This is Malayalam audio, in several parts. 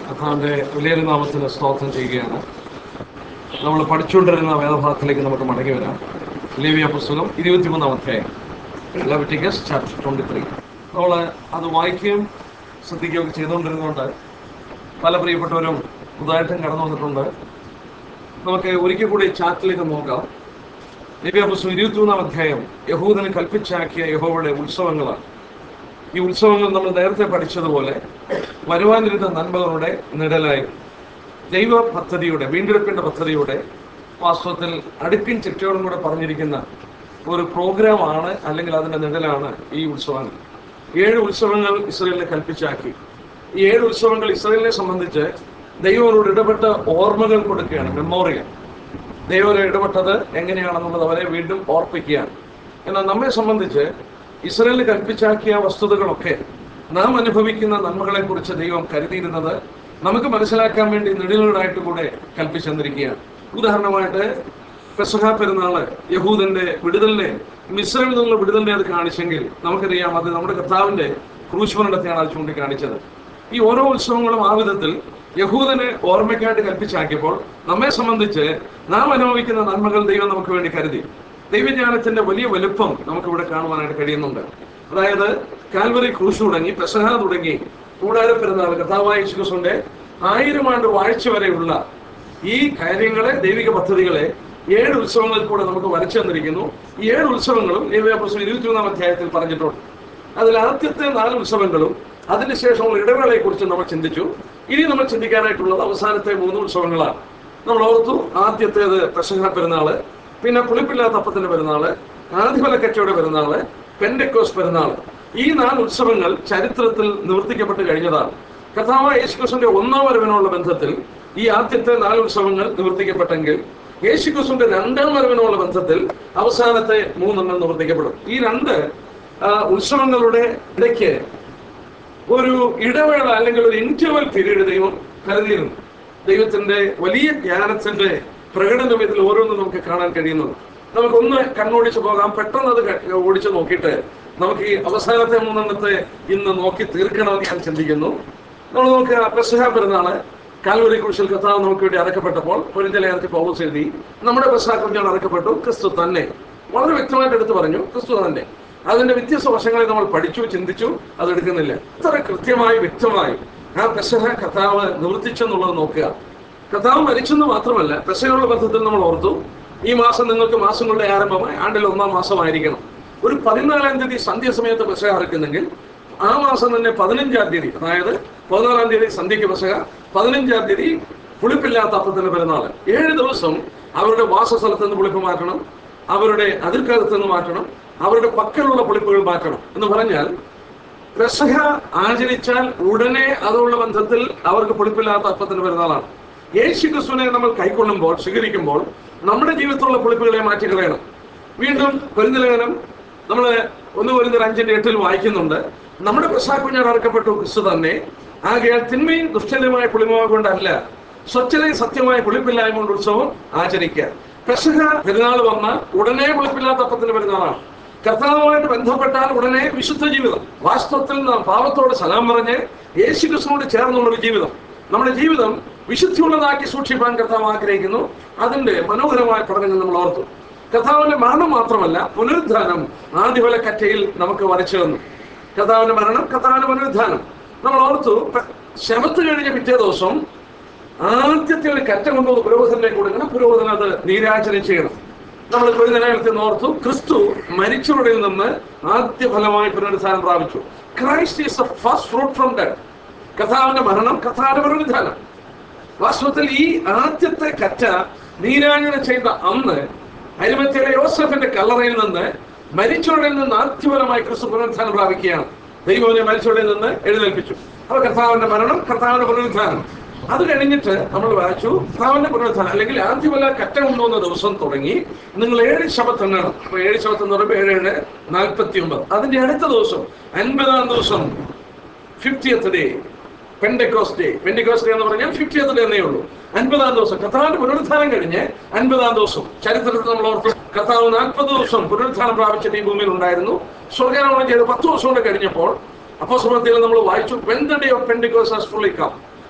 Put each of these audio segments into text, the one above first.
കർത്താവിന്റെ വലിയൊരു നാമത്തിന് സ്തോത്രം ചെയ്യുകയാണ് നമ്മൾ പഠിച്ചുകൊണ്ടിരുന്ന വേദഭാഗത്തിലേക്ക് നമുക്ക് മടങ്ങി വരാം ലേവിയ പുസ്തകം ഇരുപത്തിമൂന്നാം അധ്യായം ലെവിറ്റിക്കസ് ചാപ്റ്റർ ട്വന്റി ത്രീ നമ്മൾ അത് വായിക്കുകയും ശ്രദ്ധിക്കുകയും ഒക്കെ ചെയ്തുകൊണ്ടിരുന്നതുകൊണ്ട് പല പ്രിയപ്പെട്ടവരും പുതുതായിട്ടും കടന്നു വന്നിട്ടുണ്ട് നമുക്ക് ഒരിക്കൽ കൂടി ചാറ്റിലേക്ക് നോക്കാം ലേവിയ പുസ്തകം ഇരുപത്തിമൂന്നാം അധ്യായം യഹൂദന് കൽപ്പിച്ചാക്കിയ യഹോവയുടെ ഉത്സവങ്ങളാണ് ഈ ഉത്സവങ്ങൾ നമ്മൾ നേരത്തെ പഠിച്ചതുപോലെ വരുവാനിരുന്ന നന്മകളുടെ നിഴലായി ദൈവ പദ്ധതിയുടെ വീണ്ടെടുപ്പിന്റെ പദ്ധതിയുടെ വാസ്തവത്തിൽ അടുക്കിൻ ചിട്ടയോടും കൂടെ പറഞ്ഞിരിക്കുന്ന ഒരു പ്രോഗ്രാമാണ് അല്ലെങ്കിൽ അതിന്റെ നിഴലാണ് ഈ ഉത്സവങ്ങൾ ഏഴ് ഉത്സവങ്ങൾ ഇസ്രയേലിനെ കൽപ്പിച്ചാക്കി ഈ ഏഴ് ഉത്സവങ്ങൾ ഇസ്രയേലിനെ സംബന്ധിച്ച് ദൈവങ്ങളോട് ഇടപെട്ട ഓർമ്മകൾ കൊടുക്കുകയാണ് മെമ്മോറിയൽ ദൈവം ഇടപെട്ടത് എങ്ങനെയാണെന്നുള്ളത് അവരെ വീണ്ടും ഓർപ്പിക്കുകയാണ് എന്നാൽ നമ്മെ സംബന്ധിച്ച് ഇസ്രയേലിന് കൽപ്പിച്ചാക്കിയ വസ്തുതകളൊക്കെ നാം അനുഭവിക്കുന്ന നന്മകളെ കുറിച്ച് ദൈവം കരുതിയിരുന്നത് നമുക്ക് മനസ്സിലാക്കാൻ വേണ്ടി നെടുകളായിട്ട് കൂടെ കൽപ്പിച്ചെന്നിരിക്കുകയാണ് ഉദാഹരണമായിട്ട് പെസഹ പെരുന്നാള് യഹൂദന്റെ വിടുതലിനെ മിശ്രമിൽ നിന്നുള്ള വിടുതലിനെ അത് കാണിച്ചെങ്കിൽ നമുക്കറിയാം അത് നമ്മുടെ കർത്താവിന്റെ ക്രൂശുമരണത്തെയാണ് അത് ചൂണ്ടിക്കാണിച്ചത് ഈ ഓരോ ഉത്സവങ്ങളും ആ വിധത്തിൽ യഹൂദനെ ഓർമ്മയ്ക്കായിട്ട് കൽപ്പിച്ചാക്കിയപ്പോൾ നമ്മെ സംബന്ധിച്ച് നാം അനുഭവിക്കുന്ന നന്മകൾ ദൈവം നമുക്ക് വേണ്ടി കരുതി ദൈവജ്ഞാനത്തിന്റെ വലിയ വലുപ്പം നമുക്ക് ഇവിടെ കാണുവാനായിട്ട് കഴിയുന്നുണ്ട് അതായത് കാൽവറി ക്രൂശ് തുടങ്ങി പെസഹ തുടങ്ങി കൂടാര പെരുന്നാൾ കഥാവായ യേശുക്രിസ്തുവിന്റെ ആയിരം ആണ്ട് വാഴ്ച വരെയുള്ള ഈ കാര്യങ്ങളെ ദൈവിക പദ്ധതികളെ ഏഴ് ഉത്സവങ്ങളിൽ കൂടെ നമുക്ക് വരച്ചു തന്നിരിക്കുന്നു ഈ ഏഴ് ഉത്സവങ്ങളും ലേവ്യാപുസ്തകം ഇരുപത്തിമൂന്നാം അധ്യായത്തിൽ പറഞ്ഞിട്ടുണ്ട് അതിൽ ആദ്യത്തെ നാല് ഉത്സവങ്ങളും അതിനുശേഷമുള്ള ഇടവേളയെ കുറിച്ച് നമ്മൾ ചിന്തിച്ചു ഇനി നമ്മൾ ചിന്തിക്കാനായിട്ടുള്ളത് അവസാനത്തെ മൂന്ന് ഉത്സവങ്ങളാണ് നമ്മൾ ഓർത്തു ആദ്യത്തേത് പെസഹ പെരുന്നാള് പിന്നെ പുളിപ്പില്ലാത്ത അപ്പത്തിന്റെ പെരുന്നാള് ആദിഫലക്കച്ചയുടെ പെരുന്നാള് പെൻഡക്കോസ് പെരുന്നാള് ഈ നാല് ഉത്സവങ്ങൾ ചരിത്രത്തിൽ നിവർത്തിക്കപ്പെട്ട് കഴിഞ്ഞതാണ് കഥാവ യേശുക്രിസ്തുവിന്റെ ഒന്നാം വരവിനുള്ള ബന്ധത്തിൽ ഈ ആദ്യത്തെ നാല് ഉത്സവങ്ങൾ നിവർത്തിക്കപ്പെട്ടെങ്കിൽ യേശുക്രിസ്തുവിന്റെ രണ്ടാം വരവിനുള്ള ബന്ധത്തിൽ അവസാനത്തെ മൂന്നെണ്ണം നിവർത്തിക്കപ്പെടും ഈ രണ്ട് ആ, ഉത്സവങ്ങളുടെ ഇടയ്ക്ക് ഒരു ഇടവേള അല്ലെങ്കിൽ ഒരു ഇന്റർവൽ പീരീഡ് ദൈവം കരുതിയിരുന്നു ദൈവത്തിന്റെ വലിയ ജ്ഞാനത്തിന്റെ പ്രകടനം ഇതിൽ ഓരോന്നും നമുക്ക് കാണാൻ കഴിയുന്നുണ്ട് നമുക്കൊന്ന് കണ്ണോടിച്ച് പോകാം പെട്ടെന്ന് അത് ക- ഓടിച്ച് നോക്കിയിട്ട് നമുക്ക് ഈ അവസാനത്തെ മൂന്നെണ്ണത്തെ ഇന്ന് നോക്കി തീർക്കണമെന്ന് ഞാൻ ചിന്തിക്കുന്നു നമ്മൾ നോക്കുക പെസഹ പെരുന്നാള് കാൽവരി കുരിശിൽ കർത്താവ് നമുക്ക് വേണ്ടി അറക്കപ്പെട്ടപ്പോൾ പൊരിന്തലേഖനത്തിൽ പൗലോസ് എഴുതി നമ്മുടെ പെസഹ കുഞ്ഞാണ് അറക്കപ്പെട്ടു ക്രിസ്തു തന്നെ വളരെ വ്യക്തമായിട്ട് എടുത്തു പറഞ്ഞു ക്രിസ്തു തന്നെ അതിന്റെ വ്യത്യസ്ത വശങ്ങളെ നമ്മൾ പഠിച്ചു ചിന്തിച്ചു അത് എടുക്കുന്നില്ല ഇത്ര കൃത്യമായി വ്യക്തമായി ആ പെസഹ കഥാവ് നിവർത്തിച്ചെന്നുള്ളത് നോക്കുക കഥാവ് മരിച്ചെന്ന് മാത്രമല്ല പെസഹയുള്ള ബന്ധത്തിൽ നമ്മൾ ഓർത്തു ഈ മാസം നിങ്ങൾക്ക് മാസങ്ങളുടെ ആരംഭമായി ആണ്ടിൽ ഒന്നാം മാസമായിരിക്കണം ഒരു പതിനാലാം തീയതി സന്ധ്യാസമയത്ത് പെസഹ അറക്കുന്നെങ്കിൽ ആ മാസം തന്നെ പതിനഞ്ചാം തീയതി അതായത് പതിനാലാം തീയതി സന്ധ്യയ്ക്ക് പെസഹ പതിനഞ്ചാം തീയതി പുളിപ്പില്ലാത്ത അപ്പത്തിന്റെ പെരുന്നാൾ ഏഴ് ദിവസം അവരുടെ വാസസ്ഥലത്ത് നിന്ന് പുളിപ്പ് മാറ്റണം അവരുടെ അതിർക്കാലത്ത് നിന്ന് മാറ്റണം അവരുടെ പക്കലുള്ള പുളിപ്പുകൾ മാറ്റണം എന്ന് പറഞ്ഞാൽ പെസഹ ആചരിച്ചാൽ ഉടനെ അതുള്ള ബന്ധത്തിൽ അവർക്ക് പുളിപ്പില്ലാത്ത അപ്പത്തിന് പെരുന്നാളാണ് യേശു ക്രിസ്തുവിനെ നമ്മൾ കൈക്കൊള്ളുമ്പോൾ സ്വീകരിക്കുമ്പോൾ നമ്മുടെ ജീവിതത്തിലുള്ള പുളിപ്പുകളെ മാറ്റിക്കളയണം വീണ്ടും പൊരുന്തലേഖനം നമ്മൾ ഒന്ന് പൊരുന്നൽ അഞ്ചിന്റെ എട്ടിൽ വായിക്കുന്നുണ്ട് നമ്മുടെ പെസാക്കുഞ്ഞാർ അറക്കപ്പെട്ടു ക്രിസ്തു തന്നെ ആകയാൽ തിന്മയും ദുഷ്ടതയുമായ പുളിമാവ് കൊണ്ടല്ല സ്വച്ഛതയും സത്യമായ പുളിപ്പില്ലായ്മ കൊണ്ട് ഉത്സവം ആചരിക്കുക പെസഹ പെരുന്നാൾ വന്ന ഉടനെ പുളിപ്പില്ലാത്ത അപ്പത്തിന്റെ പെരുന്നാളാണ് കർത്താവുമായിട്ട് ബന്ധപ്പെട്ടാൽ ഉടനെ വിശുദ്ധ ജീവിതം വാസ്തവത്തിൽ നാം പാപത്തോട് സലാം പറഞ്ഞ് യേശു ക്രിസ്തുവിനോട് ചേർന്നുള്ള ഒരു ജീവിതം നമ്മുടെ ജീവിതം വിശുദ്ധിയുള്ളതാക്കി സൂക്ഷിപ്പാൻ കർത്താവ് ആഗ്രഹിക്കുന്നു അതിന്റെ മനോഹരമായ പഠനങ്ങൾ നമ്മൾ ഓർത്തു കർത്താവിന്റെ മരണം മാത്രമല്ല പുനരുദ്ധാനം ആദ്യവല കറ്റയിൽ നമുക്ക് വരച്ചു തന്നു കർത്താവിന്റെ മരണം കർത്താവിന്റെ പുനരുദ്ധാനം നമ്മൾ ഓർത്തു പ- ശബത്ത് കഴിഞ്ഞ പിറ്റേ ദിവസം ആദ്യത്തെ ഒരു കറ്റ കൊണ്ടുവന്ന് പുരോഹിതനിലേക്ക് കൊടുക്കണം പുരോഹിതൻ അത് നീരാജനം ചെയ്യണം നമ്മൾ ഒരു നിലനിർത്തി ഓർത്തു ക്രിസ്തു മരിച്ചവരിൽ നിന്ന് ആദ്യ ഫലമായി പുനരുദ്ധാനം പ്രാപിച്ചു Christ is the first fruit from dead കഥാവിന്റെ മരണം കഥാവിന്റെ പുനരുദ്ധാനം വാസ്തവത്തിൽ ഈ ആദ്യത്തെ കറ്റ നീരാജനം ചെയ്ത അന്ന് അരിമത്തിയുടെ യോസഫിന്റെ കല്ലറയിൽ നിന്ന് മരിച്ചവരിൽ നിന്ന് ആദ്യഫലമായി ക്രിസ്തു പുനരുദ്ധാനം പ്രാപിക്കുകയാണ് ദൈവനെ മരിച്ചവരിൽ നിന്ന് എഴുന്നേൽപ്പിച്ചു അപ്പൊ കർത്താവിന്റെ മരണം കർത്താവിന്റെ പുനരുദ്ധാനം അത് കഴിഞ്ഞിട്ട് നമ്മൾ വായിച്ചു കർത്താവിന്റെ പുനരുദ്ധാനം അല്ലെങ്കിൽ ആദ്യമല്ല കറ്റ കൊണ്ടുവന്ന ദിവസം തുടങ്ങി നിങ്ങൾ ഏഴ് ശബത്ത് എണ്ണണം അപ്പൊ ഏഴ് ശബത്ത് എന്ന് പറയുമ്പോൾ ഏഴ് ഏഴ് നാൽപ്പത്തി ഒമ്പത് അതിന്റെ അടുത്ത ദിവസം അൻപതാം ദിവസം fiftieth day Pentecost day Pentecost day എന്ന് പറഞ്ഞാൽ ഫിഫ്റ്റിയത്ത് ഡേ എന്നേ ഉള്ളൂ അൻപതാം ദിവസം കർത്താവിന്റെ പുനരുദ്ധാനം കഴിഞ്ഞ് അൻപതാം ദിവസം ചരിത്രത്തിൽ നമ്മൾ ഓർത്തു കർത്താവ് നാൽപ്പത് ദിവസം പുനരുദ്ധാനം പ്രാപിച്ചിട്ട് ഈ ഭൂമിയിൽ ഉണ്ടായിരുന്നു സ്വർഗാരോഹണം ചെയ്ത് പത്ത് ദിവസം കൊണ്ട് കഴിഞ്ഞപ്പോൾ അപ്പോസ്തലത്തിൽ നമ്മൾ വായിച്ചു when the day of Pentecost has fully come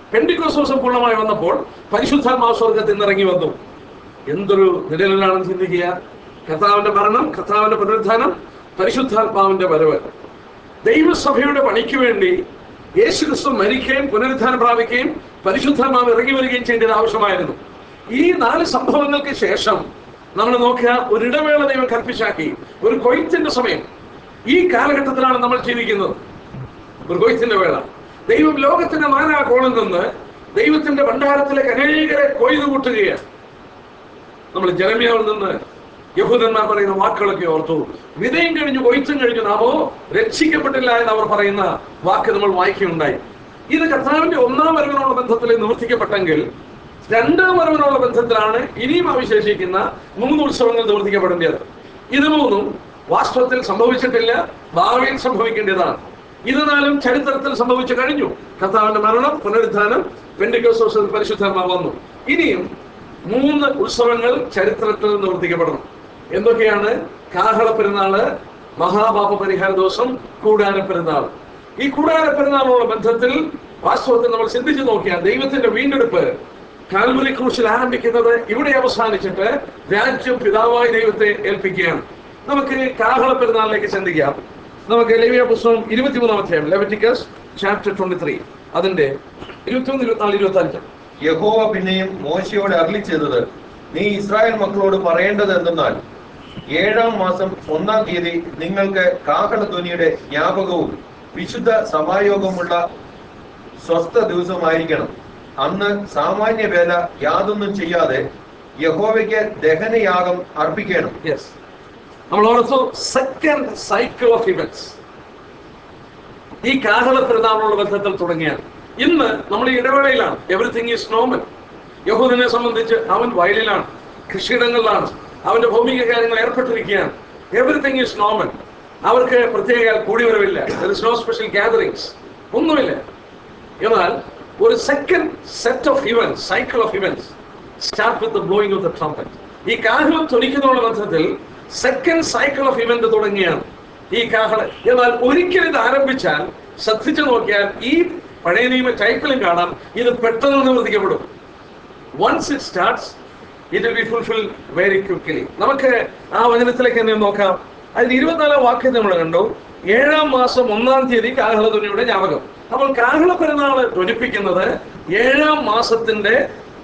Pentecost ദിവസം പൂർണ്ണമായി വന്നപ്പോൾ പരിശുദ്ധാത്മാവ് സ്വർഗത്തിൽ നിന്ന് ഇറങ്ങി വന്നു എന്തൊരു നിഴലിലാണെന്ന് ചിന്തിക്കുക കർത്താവിന്റെ മരണം കർത്താവിന്റെ പുനരുത്ഥാനം പരിശുദ്ധാത്മാവിന്റെ വരവ് ദൈവസഭയുടെ പണിക്ക് വേണ്ടി യേശു ക്രിസ്തു മരിക്കുകയും പുനരുത്ഥാനം പ്രാപിക്കുകയും പരിശുദ്ധാത്മാവ് ഇറങ്ങി വരികയും ചെയ്തത് ആവശ്യമായിരുന്നു ഈ നാല് സംഭവങ്ങൾക്ക് ശേഷം നമ്മൾ നോക്കുക ഒരു ഇടവേള ദൈവം കൽപ്പിച്ചാക്കി ഒരു കൊയ്ത്തിന്റെ സമയം ഈ കാലഘട്ടത്തിലാണ് നമ്മൾ ജീവിക്കുന്നത് ഒരു കൊയ്ത്തിന്റെ വേള ദൈവം ലോകത്തിന്റെ നാനാ കോണിൽ നിന്ന് ദൈവത്തിന്റെ ഭണ്ഡാരത്തിലേക്ക് അനേകരെ കൊയ്തു കൂട്ടുകയാണ് നമ്മൾ ജനമിയാവിൽ നിന്ന് യഹൂദന്മാർ പറയുന്ന വാക്കുകളൊക്കെ ഓർത്തു വിതയും കഴിഞ്ഞു കൊയ്ത്തും കഴിഞ്ഞു നാമോ രക്ഷിക്കപ്പെട്ടില്ല എന്ന് അവർ പറയുന്ന വാക്ക് നമ്മൾ വായിക്കുകയുണ്ടായി ഇത് കർത്താവിന്റെ ഒന്നാം വരവിനുള്ള ബന്ധത്തിൽ നിവർത്തിക്കപ്പെട്ടെങ്കിൽ രണ്ടാം വരവിനുള്ള ബന്ധത്തിലാണ് ഇനിയും അവശേഷിക്കുന്ന മൂന്ന് ഉത്സവങ്ങൾ നിവർത്തിക്കപ്പെടേണ്ടത് ഇത് മൂന്നും വാസ്തവത്തിൽ സംഭവിച്ചിട്ടില്ല ഭാവിയിൽ സംഭവിക്കേണ്ടതാണ് ഇത് നാലും ചരിത്രത്തിൽ സംഭവിച്ചു കഴിഞ്ഞു കർത്താവിന്റെ മരണം പുനരുദ്ധാനം പെൻഡിക്കോസ് പരിശുദ്ധന്മാർ വന്നു ഇനിയും മൂന്ന് ഉത്സവങ്ങൾ ചരിത്രത്തിൽ നിവർത്തിക്കപ്പെടണം എന്തൊക്കെയാണ് കാഹള പെരുന്നാള് മഹാപാപ പരിഹാര ദിവസം കൂടാര പെരുന്നാൾ ഈ കൂടാര പെരുന്നാളുള്ള ബന്ധത്തിൽ വാസ്തവത്തിൽ നമ്മൾ ചിന്തിച്ചു നോക്കിയാൽ ദൈവത്തിന്റെ വീണ്ടെടുപ്പ് കാൽവരി ക്രൂശിൽ ആരംഭിക്കുന്നത് ഇവിടെ അവസാനിച്ചിട്ട് രാജ്യം പിതാവായ ദൈവത്തെ ഏൽപ്പിക്കുകയാണ് നമുക്ക് കാഹള പെരുന്നാളിലേക്ക് ചിന്തിക്കാം നമുക്ക് ലേവിയ പുസ്തകം ഇരുപത്തിമൂന്നാം അധ്യായം ലെവറ്റിക്കസ് ചാപ്റ്റർ ട്വന്റി ത്രീ അതിന്റെ ഇരുപത്തിമൂന്ന് ഇരുപത്തിനാല് ഇരുപത്തി അഞ്ച് യഹോവ പിന്നെയും മോശയോട് അരുളി ചെയ്തത് നീ ഇസ്രായേൽ മക്കളോട് പറയേണ്ടത് എന്തെന്നാൽ ഏഴാം മാസം ഒന്നാം തീയതി നിങ്ങൾക്ക് കാഹളധ്വനിയുടെ ജ്ഞാപകവും വിശുദ്ധ സഭായോഗമുള്ള സ്വസ്ഥ ദിവസമായിരിക്കണം അന്ന് സാമാന്യ വേല യാതൊന്നും ചെയ്യാതെ യഹോവയ്ക്ക് ദഹനയാഗം അർപ്പിക്കണം യെസ് നമ്മൾ ഓർത്തു സെക്കൻഡ് സൈക്കിൾ ഓഫ് ഇവന്റ്സ് ഈ കാഹള പെരുന്നാളിനുള്ള ബന്ധത്തിൽ തുടങ്ങിയാണ് ഇന്ന് നമ്മൾ ഈ ഇടവേളയിലാണ് എവറിത്തിങ് ഈസ് നോർമൽ യഹൂദിനെ സംബന്ധിച്ച് അവൻ വയലിലാണ് കൃഷിയിടങ്ങളിലാണ് അവന്റെ ഭൗമിക കാര്യങ്ങൾ ഏർപ്പെട്ടിരിക്കുകയാണ് എവറിത്തിങ് ഈസ് നോർമൽ അവർക്ക് പ്രത്യേക കൂടിവരവില്ല നോ സ്പെഷ്യൽ ഗ്യാതറിങ്സ് ഒന്നുമില്ല എന്നാൽ ഒരു second set of events cycle of events start with blowing of the trumpet ഈ കാഹളം തൊലിക്കുന്നതുള്ള ബന്ധത്തിൽ സെക്കൻഡ് സൈക്കിൾ ഓഫ് ഇവന്റ് തുടങ്ങിയാണ് ഈ കാഹള എന്നാൽ ഒരിക്കൽ ഇത് ആരംഭിച്ചാൽ ശ്രദ്ധിച്ചു നോക്കിയാൽ ഈ പഴയ നിയമ ടൈപ്പിലും കാണാം ഇത് പെട്ടെന്ന് നിവർത്തിക്കപ്പെടും once it starts it will be fulfil very quickly നമുക്ക് ആ വചനത്തിലേക്ക് തന്നെ നോക്കാം അതിന് ഇരുപത്തിനാലാം വാക്യം നമ്മൾ കണ്ടു ഏഴാം മാസം ഒന്നാം തീയതി കാഹള ധ്വനിയുടെ ജ്ഞാപകം അപ്പോൾ കാഹള പെരുന്നാള് ധ്വനിപ്പിക്കുന്നത് ഏഴാം മാസത്തിന്റെ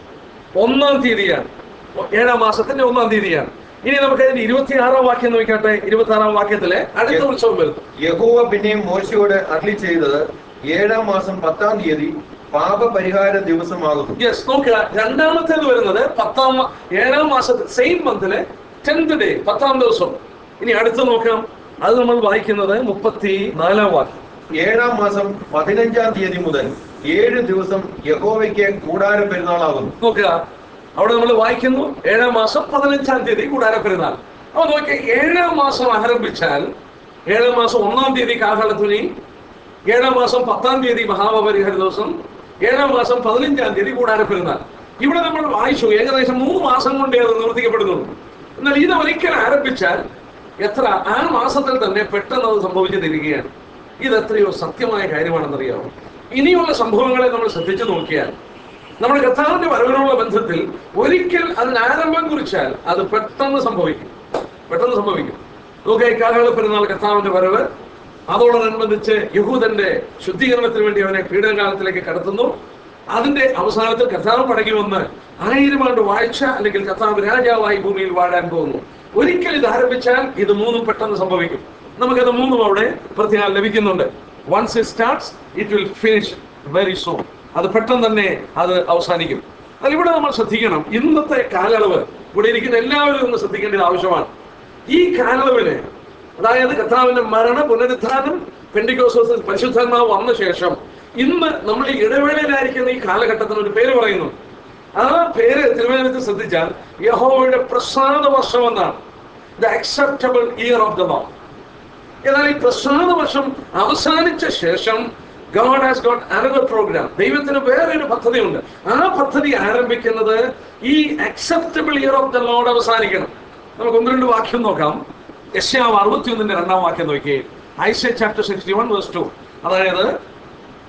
ഒന്നാം തീയതിയാണ് ഏഴാം മാസത്തിന്റെ ഒന്നാം തീയതിയാണ് ഇനി നമുക്ക് അതിന്റെ ഇരുപത്തിയാറാം വാക്യം നോക്കട്ടെ ഇരുപത്തി ആറാം വാക്യത്തിലെ അടുത്ത ഉത്സവം വരുന്നു യഹോവ പിന്നെയും മോശയോട് അരുളി ചെയ്തത് ഏഴാം മാസം പത്താം തീയതി പാപപരിഹാര ദിവസമാകുന്നു യെസ് നോക്കുക രണ്ടാമത്തേത് വരുന്നത് പത്താം മാ- ഏഴാം മാസത്തിൽ സെയിം മന്തിലെ ടെൻത്ത് ഡേ പത്താം ദിവസം ഇനി അടുത്ത് നോക്കാം അത് നമ്മൾ വായിക്കുന്നത് മുപ്പത്തി നാലാം വാക്യം ഏഴാം മാസം പതിനഞ്ചാം തീയതി മുതൽ ഏഴ് ദിവസം യഹോവയ്ക്ക് കൂടാര പെരുന്നാളാകുന്നു നോക്കുക അവിടെ നമ്മൾ വായിക്കുന്നു ഏഴാം മാസം പതിനഞ്ചാം തീയതി കൂടാര പെരുന്നാൾ അപ്പൊ നോക്കിയ ഏഴാം മാസം ആരംഭിച്ചാൽ ഏഴാം മാസം ഒന്നാം തീയതി കാഹളത്തുനി ഏഴാം മാസം പത്താം തീയതി മഹാപരിഹാര ദിവസം ഏഴാം മാസം പതിനഞ്ചാം തീയതി കൂടാര പെരുന്നാൾ ഇവിടെ നമ്മൾ വായിച്ചു ഏകദേശം മൂന്ന് മാസം കൊണ്ടേ അത് നിവർത്തിക്കപ്പെടുന്നുള്ളൂ എന്നാൽ ഇത് ഒരിക്കൽ ആരംഭിച്ചാൽ എത്ര ആ മാസത്തിൽ തന്നെ പെട്ടെന്ന് അത് സംഭവിച്ചു തിരികെയാണ് ഇത് എത്രയോ സത്യമായ കാര്യമാണെന്നറിയാമോ ഇനിയുള്ള സംഭവങ്ങളെ നമ്മൾ ശ്രദ്ധിച്ചു നോക്കിയാൽ നമ്മുടെ കർത്താവിന്റെ വരവിനുള്ള ബന്ധത്തിൽ ഒരിക്കൽ അതിന് ആരംഭം കുറിച്ചാൽ അത് പെട്ടെന്ന് സംഭവിക്കും പെട്ടെന്ന് സംഭവിക്കും നോക്കുക കാലങ്ങള പെരുന്നാൾ കർത്താവിന്റെ വരവ് അതോടനുബന്ധിച്ച് യഹൂദന്റെ ശുദ്ധീകരണത്തിന് വേണ്ടി അവനെ പീഡനകാലത്തിലേക്ക് കടത്തുന്നു അതിന്റെ അവസാനത്തിൽ കർത്താവ് മടങ്ങി വന്ന് ആയിരം ആണ്ട് വാഴ്ച അല്ലെങ്കിൽ കർത്താവ് രാജാവായി ഭൂമിയിൽ വാഴാൻ പോകുന്നു ഒരിക്കൽ ഇത് ആരംഭിച്ചാൽ ഇത് മൂന്നും പെട്ടെന്ന് സംഭവിക്കും നമുക്കത് മൂന്നും അവിടെ പ്രത്യേകം ലഭിക്കുന്നുണ്ട് once it starts it will finish very soon അത് പെട്ടെന്ന് തന്നെ അത് അവസാനിക്കും എന്നാൽ ഇവിടെ നമ്മൾ ശ്രദ്ധിക്കണം ഇന്നത്തെ കാലയളവ് ഇവിടെ ഇരിക്കുന്ന എല്ലാവരും ഒന്ന് ശ്രദ്ധിക്കേണ്ടത് ആവശ്യമാണ് ഈ കാലയളവിന് അതായത് കർത്താവിന്റെ മരണ പുനരുത്ഥാനം പെൻഡിക്കോസോസ് പരിശുദ്ധാത്മാവ് വന്ന ശേഷം ഇന്ന് നമ്മൾ ഈ ഇടവേളയിലായിരിക്കുന്ന ഈ കാലഘട്ടത്തിന് ഒരു പേര് പറയുന്നു ആ പേര് തിരുവനന്തപുരത്ത് ശ്രദ്ധിച്ചാൽ യഹോവയുടെ പ്രസാദ വർഷം എന്നാണ് the acceptable year of the Lord എന്നാൽ ഈ പ്രസാദ വർഷം അവസാനിച്ച ശേഷം God has got another programme ദൈവത്തിന് വേറെ ഒരു പദ്ധതിയുണ്ട് ആ പദ്ധതി ആരംഭിക്കുന്നത് ഈ acceptable year of the Lord അവസാനിക്കണം നമുക്ക് ഒന്ന് രണ്ട് വാക്യം നോക്കാം യശ്യാവ് അറുപത്തിയൊന്നിന്റെ രണ്ടാം വാക്യം നോക്കിയേ Isaiah chapter sixty one verse two അതായത്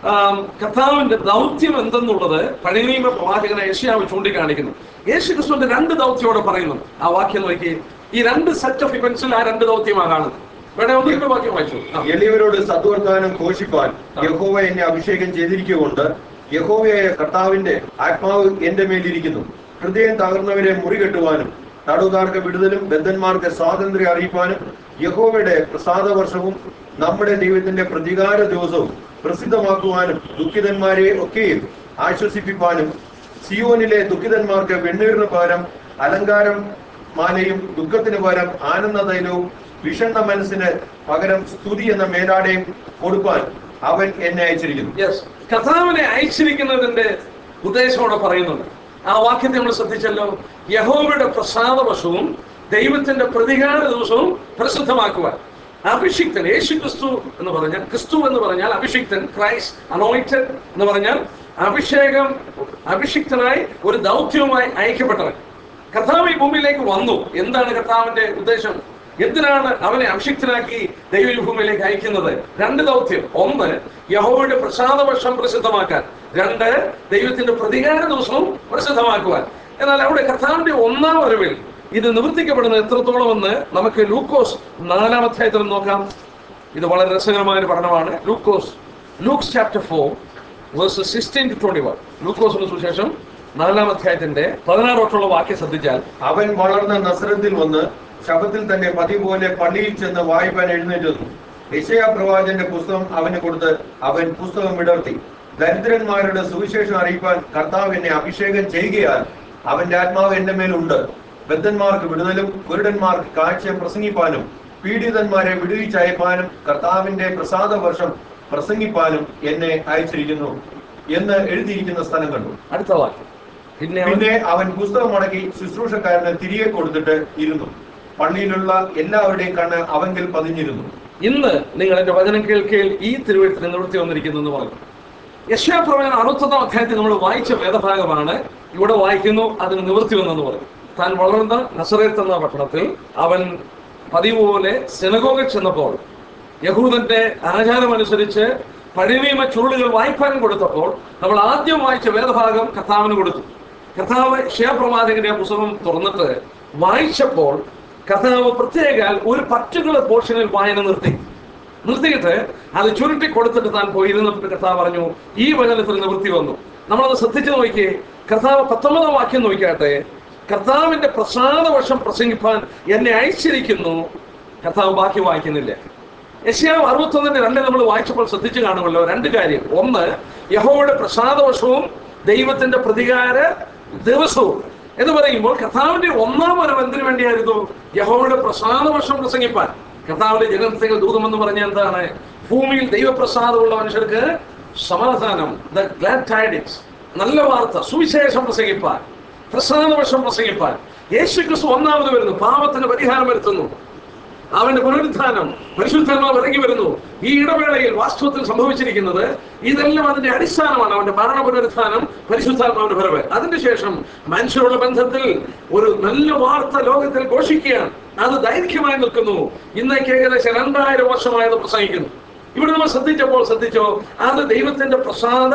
ആം, കർത്താവിന്റെ ദൗത്യം എന്തെന്നുള്ളത് പഴയ നിയമ പ്രവാചകനെ യേശയാവ് ചൂണ്ടിക്കാണിക്കുന്നു യേശു ക്രിസ്തുവിന്റെ രണ്ട് ദൗത്യോടെ പറയുന്നു ആ വാക്യം നോക്കി ഈ രണ്ട് സെറ്റ് ഓഫ് ഇവന്റ്സിൽ ആ രണ്ട് ദൗത്യമാണ് കാണുന്നത് വേണേ ഒന്നിന്റെ വാക്യം വായിച്ചു ആ. എളിയവരോട് സദ്വർത്താനം ഘോഷിപ്പാൻ യഹോവ എന്നെ അഭിഷേകം ചെയ്തിരിക്കുകൊണ്ട് യഹോവയായ കർത്താവിന്റെ ആത്മാവ് എന്റെ മേലിരിക്കുന്നു ഹൃദയം തകർന്നവരെ മുറികെട്ടുവാനും തടവുകാർക്ക് വിടുതലും ബദ്ധന്മാർക്ക് സ്വാതന്ത്ര്യം അറിയിപ്പാനും യഹോവയുടെ പ്രസാദ വർഷവും നമ്മുടെ ദൈവത്തിന്റെ പ്രതികാര ദിവസവും പ്രസിദ്ധമാക്കുവാനും ദുഃഖിതന്മാരെ ഒക്കെയും ആശ്വസിപ്പിപ്പാനും സിയോനിലെ ദുഃഖിതന്മാർക്ക് വെണ്ണീറിന് പകരം അലങ്കാരം മാലയും ദുഃഖത്തിന് പകരം ആനന്ദ തൈലവും വിഷണ്ണ മനസ്സിന് പകരം സ്തുതി എന്ന മേലാടയും കൊടുപ്പാൻ അവൻ എന്നെ അയച്ചിരിക്കുന്നു യെസ് കർത്താവിനെ അയച്ചിരിക്കുന്നതിന്റെ ഉദ്ദേശത്തോടെ പറയുന്നുണ്ട് ആ വാക്യത്തെ നമ്മൾ ശ്രദ്ധിച്ചല്ലോ യഹോവയുടെ പ്രസാദവശവും ദൈവത്തിന്റെ പ്രതികാര ദിവസവും പ്രസിദ്ധമാക്കുവാൻ അഭിഷിക്തൻ യേശു ക്രിസ്തു എന്ന് പറഞ്ഞാൽ ക്രിസ്തു എന്ന് പറഞ്ഞാൽ അഭിഷിക്തൻ ക്രൈസ്റ്റ് അനോയിറ്റഡ് എന്ന് പറഞ്ഞാൽ അഭിഷേകം അഭിഷിക്തനായി ഒരു ദൗത്യവുമായി അയക്കപ്പെട്ടവൻ കർത്താവ് ഈ ഭൂമിയിലേക്ക് വന്നു എന്താണ് കർത്താവിന്റെ ഉദ്ദേശം എന്തിനാണ് അവനെ അഭിഷിക്തനാക്കി ദൈവ ഈ ഭൂമിയിലേക്ക് അയക്കുന്നത് രണ്ട് ദൗത്യം ഒന്ന് യഹോവയുടെ പ്രസാദവർഷം പ്രസിദ്ധമാക്കാൻ രണ്ട് ദൈവത്തിന്റെ പ്രതികാര ദിവസവും പ്രസിദ്ധമാക്കുവാൻ എന്നാൽ അവിടെ കർത്താവിന്റെ ഒന്നാം വരവിൽ ഇത് നിവർത്തിക്കപ്പെടുന്നത് എത്രത്തോളം എന്ന് നമുക്ക് ലൂക്കോസ് നാലാം അധ്യായത്തിൽ നോക്കാം ഇത് വളരെ രസകരമായ ഒരു പഠനമാണ് ലൂക്കോസ് Luke's chapter four verse sixteen to twenty one ലൂക്കോസിന് സുശേഷം നാലാം അധ്യായത്തിന്റെ പതിനാറ് തൊട്ടുള്ള വാക്യം ശ്രദ്ധിച്ചാൽ അവൻ വളർന്ന നസ്രത്തിൽ വന്ന് ശബത്തിൽ തന്നെ പതിവ് പോലെ പള്ളിയിൽ ചെന്ന് വായിപ്പാൻ എഴുന്നേറ്റു യശയാ പ്രവാചന്റെ പുസ്തകം അവന് കൊടുത്ത് അവൻ പുസ്തകം വിടർത്തി ദരിദ്രന്മാരുടെ സുവിശേഷം അറിയിപ്പാൻ കർത്താവ് എന്നെ അഭിഷേകം ചെയ്യുകയാൽ അവന്റെ ആത്മാവ് എന്റെ മേലുണ്ട് ബദ്ധന്മാർക്ക് വിടുതലും കുരുടന്മാർക്ക് കാഴ്ച പ്രസംഗിപ്പാനും പീഡിതന്മാരെ വിടുവിച്ചയപ്പാനും കർത്താവിന്റെ പ്രസാദ വർഷം പ്രസംഗിപ്പാനും എന്നെ അയച്ചിരിക്കുന്നു എന്ന് എഴുതിയിരിക്കുന്ന സ്ഥലം കണ്ടു അടുത്ത വാക്യം പിന്നെ അവൻ പിന്നെ അവൻ പുസ്തകം മടക്കി ശുശ്രൂഷക്കാരന് തിരികെ കൊടുത്തിട്ട് ഇരുന്നു പള്ളിയിലുള്ള എല്ലാവരുടെയും കണ്ണ് അവങ്കിൽ പതിഞ്ഞിരുന്നു ഇന്ന് നിങ്ങൾ എന്റെ വചനം കേൾക്കയിൽ ഈ തിരുവഴുത്തിന് നിവൃത്തി വന്നിരിക്കുന്നു എന്ന് പറഞ്ഞു യശാപ്രവചന അറുപത്തൊന്നാം അധ്യായത്തിൽ നമ്മൾ വായിച്ച വേദഭാഗമാണ് ഇവിടെ വായിക്കുന്നു അതിന് നിവൃത്തി വന്നെന്ന് പറഞ്ഞു താൻ വളർന്ന നസറേത്ത് എന്ന പട്ടണത്തിൽ അവൻ പതിവ് പോലെ സെനഗോഗിൽ ചെന്നപ്പോൾ യഹൂദന്റെ ആചാരമനുസരിച്ച് പഴയ നിയമ ചുരുളുകൾ വായിപ്പാനും കൊടുത്തപ്പോൾ നമ്മൾ ആദ്യം വായിച്ച വേദഭാഗം കർത്താവിന് കൊടുത്തു കർത്താവ് ക്ഷേപ്രവാചകന്റെ ആ പുസ്തകം തുറന്നിട്ട് വായിച്ചപ്പോൾ കർത്താവ് പ്രത്യേകാൽ ഒരു പർട്ടിക്കുലർ പോർഷനിൽ വായന നിർത്തി നിർത്തിയിട്ട് അത് ചുരുട്ടി കൊടുത്തിട്ട് താൻ പോയിരുന്നപ്പോൾ കർത്താവ് പറഞ്ഞു ഈ വചനത്തിൽ നിവൃത്തി വന്നു നമ്മളത് ശ്രദ്ധിച്ചു നോക്കിയേ കർത്താവ് പത്തൊമ്പതാം വാക്യം നോക്കിയാട്ടെ കർത്താവിന്റെ പ്രസാദവശം പ്രസംഗിപ്പാൻ എന്നെ അയച്ചിരിക്കുന്നു കർത്താവ് ബാക്കി വായിക്കുന്നില്ല യശയാവ് അറുപത്തൊന്നിന്റെ രണ്ട് നമ്മൾ വായിച്ചപ്പോൾ ശ്രദ്ധിച്ചു കാണുമല്ലോ രണ്ട് കാര്യം ഒന്ന് യഹോവയുടെ പ്രസാദവശവും ദൈവത്തിന്റെ പ്രതികാര ദിവസവും എന്ന് പറയുമ്പോൾ കർത്താവിന്റെ ഒന്നാം വരവ് എന്തിനു വേണ്ടിയായിരുന്നു യഹോവയുടെ പ്രസാദവശം പ്രസംഗിപ്പാൻ കർത്താവിന്റെ ജനത്തിൽ ദൂതമെന്ന് പറഞ്ഞ എന്താണ് ഭൂമിയിൽ ദൈവപ്രസാദമുള്ള മനുഷ്യർക്ക് സമാധാനം ദ ഗ്ലാഡ് ടൈഡിങ്സ് നല്ല വാർത്ത സുവിശേഷം പ്രസംഗിപ്പാൻ പ്രസാദവശം പ്രസംഗിപ്പാൻ യേശു ക്രിസ്തു ഒന്നാമത് വരുന്നു പാപത്തിന് പരിഹാരം വരുത്തുന്നു അവന്റെ പുനരുത്ഥാനം പരിശുദ്ധാത്മാവ് ഇറങ്ങി വരുന്നു ഈ ഇടവേളയിൽ വാസ്തവത്തിൽ സംഭവിച്ചിരിക്കുന്നത് ഇതെല്ലാം അതിന്റെ അടിസ്ഥാനമാണ് അവന്റെ മരണ പുനരുത്ഥാനം പരിശുദ്ധാത്മാവിന്റെ വരവ് അതിനുശേഷം മനുഷ്യരുടെ ബന്ധത്തിൽ ഒരു നല്ല വാർത്ത ലോകത്തിൽ ഘോഷിക്കുകയാണ് അത് ദൈർഘ്യമായി നിൽക്കുന്നു ഇന്നേക്ക് ഏകദേശം രണ്ടായിരം വർഷമായത് പ്രസംഗിക്കുന്നു ഇവിടെ നമ്മൾ ശ്രദ്ധിച്ചപ്പോൾ ശ്രദ്ധിച്ചോ അത് ദൈവത്തിന്റെ പ്രസാദ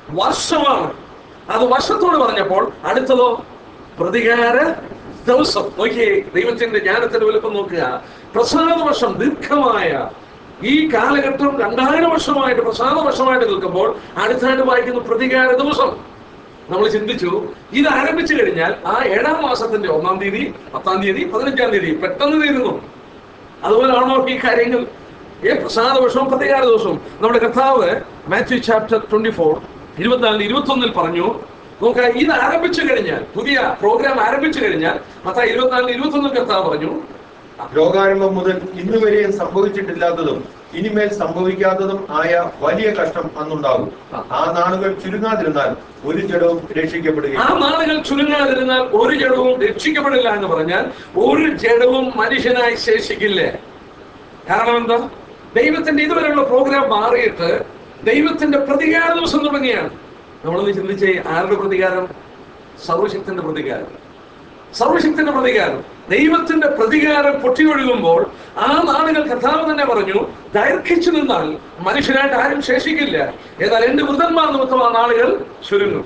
വർഷമാണ് അത് വർഷത്തോട് പറഞ്ഞപ്പോൾ അടുത്തതോ പ്രതികാര ദിവസം നോക്കിയേ ദൈവത്തിന്റെ ജ്ഞാനത്തിന്റെ വലുപ്പം നോക്കുക പ്രസാദ വർഷം ദീർഘമായ ഈ കാലഘട്ടം രണ്ടായിരം വർഷമായിട്ട് പ്രസാദ വർഷമായിട്ട് നിൽക്കുമ്പോൾ അടുത്തായിട്ട് വായിക്കുന്ന പ്രതികാര ദിവസം നമ്മൾ ചിന്തിച്ചു ഇത് ആരംഭിച്ചു കഴിഞ്ഞാൽ ആ ഏഴാം മാസത്തിന്റെ ഒന്നാം തീയതി പത്താം തീയതി പതിനഞ്ചാം തീയതി പെട്ടെന്ന് തീരുന്നു അതുപോലാണോ ഈ കാര്യങ്ങൾ ഏ പ്രസാദ വർഷവും പ്രതികാര ദിവസവും നമ്മുടെ കർത്താവ് മാത്യു ചാപ്റ്റർ ട്വന്റി ഫോർ ഇരുപത്തിനാലിന് ഇരുപത്തി ഒന്നിൽ പറഞ്ഞു നോക്ക ഇത് ആരംഭിച്ചു കഴിഞ്ഞാൽ പുതിയ പ്രോഗ്രാം ആരംഭിച്ചു കഴിഞ്ഞാൽ മത്ത ഇരുപത്തിനാലിന് ഇരുപത്തി ഒന്നിൽ കർത്താവ് പറഞ്ഞു ലോകാരംഭം മുതൽ ഇന്ന് വരെയും സംഭവിച്ചിട്ടില്ലാത്തതും ഇനിമേൽ സംഭവിക്കാത്തതും ആയ വലിയ കഷ്ടം അന്നുണ്ടാകും ആ നാളുകൾ ചുരുങ്ങാതിരുന്നാൽ ഒരു ജഡവും രക്ഷിക്കപ്പെടുകയില്ല ആ നാളുകൾ ചുരുങ്ങാതിരുന്നാൽ ഒരു ജഡവും രക്ഷിക്കപ്പെടില്ല എന്ന് പറഞ്ഞാൽ ഒരു ജഡവും മനുഷ്യനായി ശേഷിക്കില്ല കാരണം എന്താ ദൈവത്തിന്റെ ഇതുവരെയുള്ള പ്രോഗ്രാം മാറിയിട്ട് ദൈവത്തിന്റെ പ്രതികാര ദിവസം തുടങ്ങിയാണ് നമ്മളൊന്ന് ചിന്തിച്ചേ ആരുടെ പ്രതികാരം സർവശക്തന്റെ പ്രതികാരം സർവശക്തിന്റെ പ്രതികാരം ദൈവത്തിന്റെ പ്രതികാരം പൊട്ടിയൊഴുകുമ്പോൾ ആ നാളുകൾ കർത്താവ് തന്നെ പറഞ്ഞു ദൈർഘിച്ചു നിന്നാൽ മനുഷ്യനായിട്ട് ആരും ശേഷിക്കില്ല എന്നാൽ എന്റെ വൃതന്മാർ നിമിത്തം ആ നാളുകൾ ചുരുങ്ങും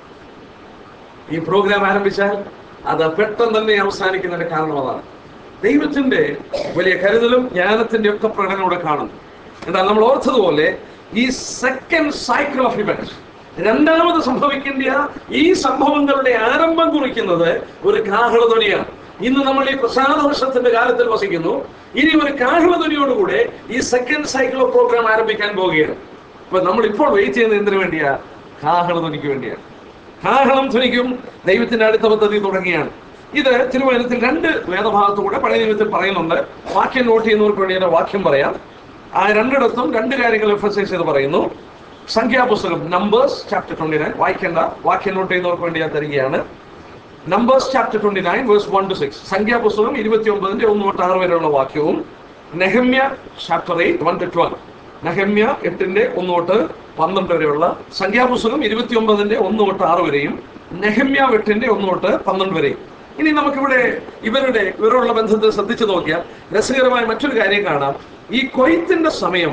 ഈ പ്രോഗ്രാം ആരംഭിച്ചാൽ അത് പെട്ടെന്ന് തന്നെ അവസാനിക്കുന്നതിന്റെ കാരണം അതാണ് ദൈവത്തിന്റെ വലിയ കരുതലും ജ്ഞാനത്തിന്റെ ഒക്കെ പ്രകടനം ഇവിടെ കാണുന്നു എന്നാൽ നമ്മൾ ഓർത്തതുപോലെ ഈ സെക്കൻഡ് സൈക്കിൾ ഓഫ് ഇവന്റ് രണ്ടാമത് സംഭവിക്കേണ്ട ഈ സംഭവങ്ങളുടെ ആരംഭം കുറിക്കുന്നത് ഒരു കാഹളധ്വനിയാണ് ഇന്ന് നമ്മൾ ഈ പ്രസാദവർഷത്തിന്റെ കാലത്തിൽ വസിക്കുന്നു ഇനി ഒരു കാഹളധ്വനിയോടുകൂടെ ഈ സെക്കൻഡ് സൈക്കിൾ ഓഫ് പ്രോഗ്രാം ആരംഭിക്കാൻ പോവുകയാണ് അപ്പൊ നമ്മൾ ഇപ്പോൾ വെയിറ്റ് ചെയ്യുന്നത് എന്തിനു വേണ്ടിയാ കാഹളധ്വനിക്ക് വേണ്ടിയാണ് കാഹളം ധ്വനിക്കും ദൈവത്തിന്റെ അടുത്ത പദ്ധതി തുടങ്ങിയാണ് ഇത് തിരുവനന്തപുരത്തിൽ രണ്ട് വേദഭാഗത്തുകൂടെ പഴയ നിയമത്തിൽ പറയുന്നുണ്ട് വാക്യം നോട്ട് ചെയ്യുന്നവർക്ക് വേണ്ടി ഞാൻ വാക്യം പറയാം ആ രണ്ടിടത്തും രണ്ട് കാര്യങ്ങൾ എംഫസൈസ് ചെയ്ത് പറയുന്നു സംഖ്യാപുസ്തകം നമ്പേഴ്സ് ചാപ്റ്റർ ട്വന്റി നയൻ വായിക്കേണ്ട വാക്യം നോട്ട് ചെയ്യുന്നവർക്ക് വേണ്ടി ഞാൻ തരികയാണ് Numbers chapter twenty nine verse one two six സംഖ്യാപുസ്തകം ഇരുപത്തി ഒമ്പതിന്റെ ഒന്ന് തൊട്ട് ആറ് വരെയുള്ള വാക്യവും നെഹമ്യ chapter eight one two twelve നെഹമ്യ എട്ടിന്റെ ഒന്ന് തൊട്ട് പന്ത്രണ്ട് വരെയുള്ള സംഖ്യാപുസ്തകം ഇരുപത്തി ഒമ്പതിന്റെ ഒന്ന് തൊട്ട് ആറ് വരെയും നെഹമ്യ എട്ടിന്റെ ഒന്ന് തൊട്ട് പന്ത്രണ്ട് വരെയും ഇനി നമുക്കിവിടെ ഇവരുടെ ഇവരുള്ള ബന്ധത്തിൽ ശ്രദ്ധിച്ചു നോക്കിയാൽ രസകരമായ മറ്റൊരു കാര്യം കാണാം ഈ കൊയ്ത്തിന്റെ സമയം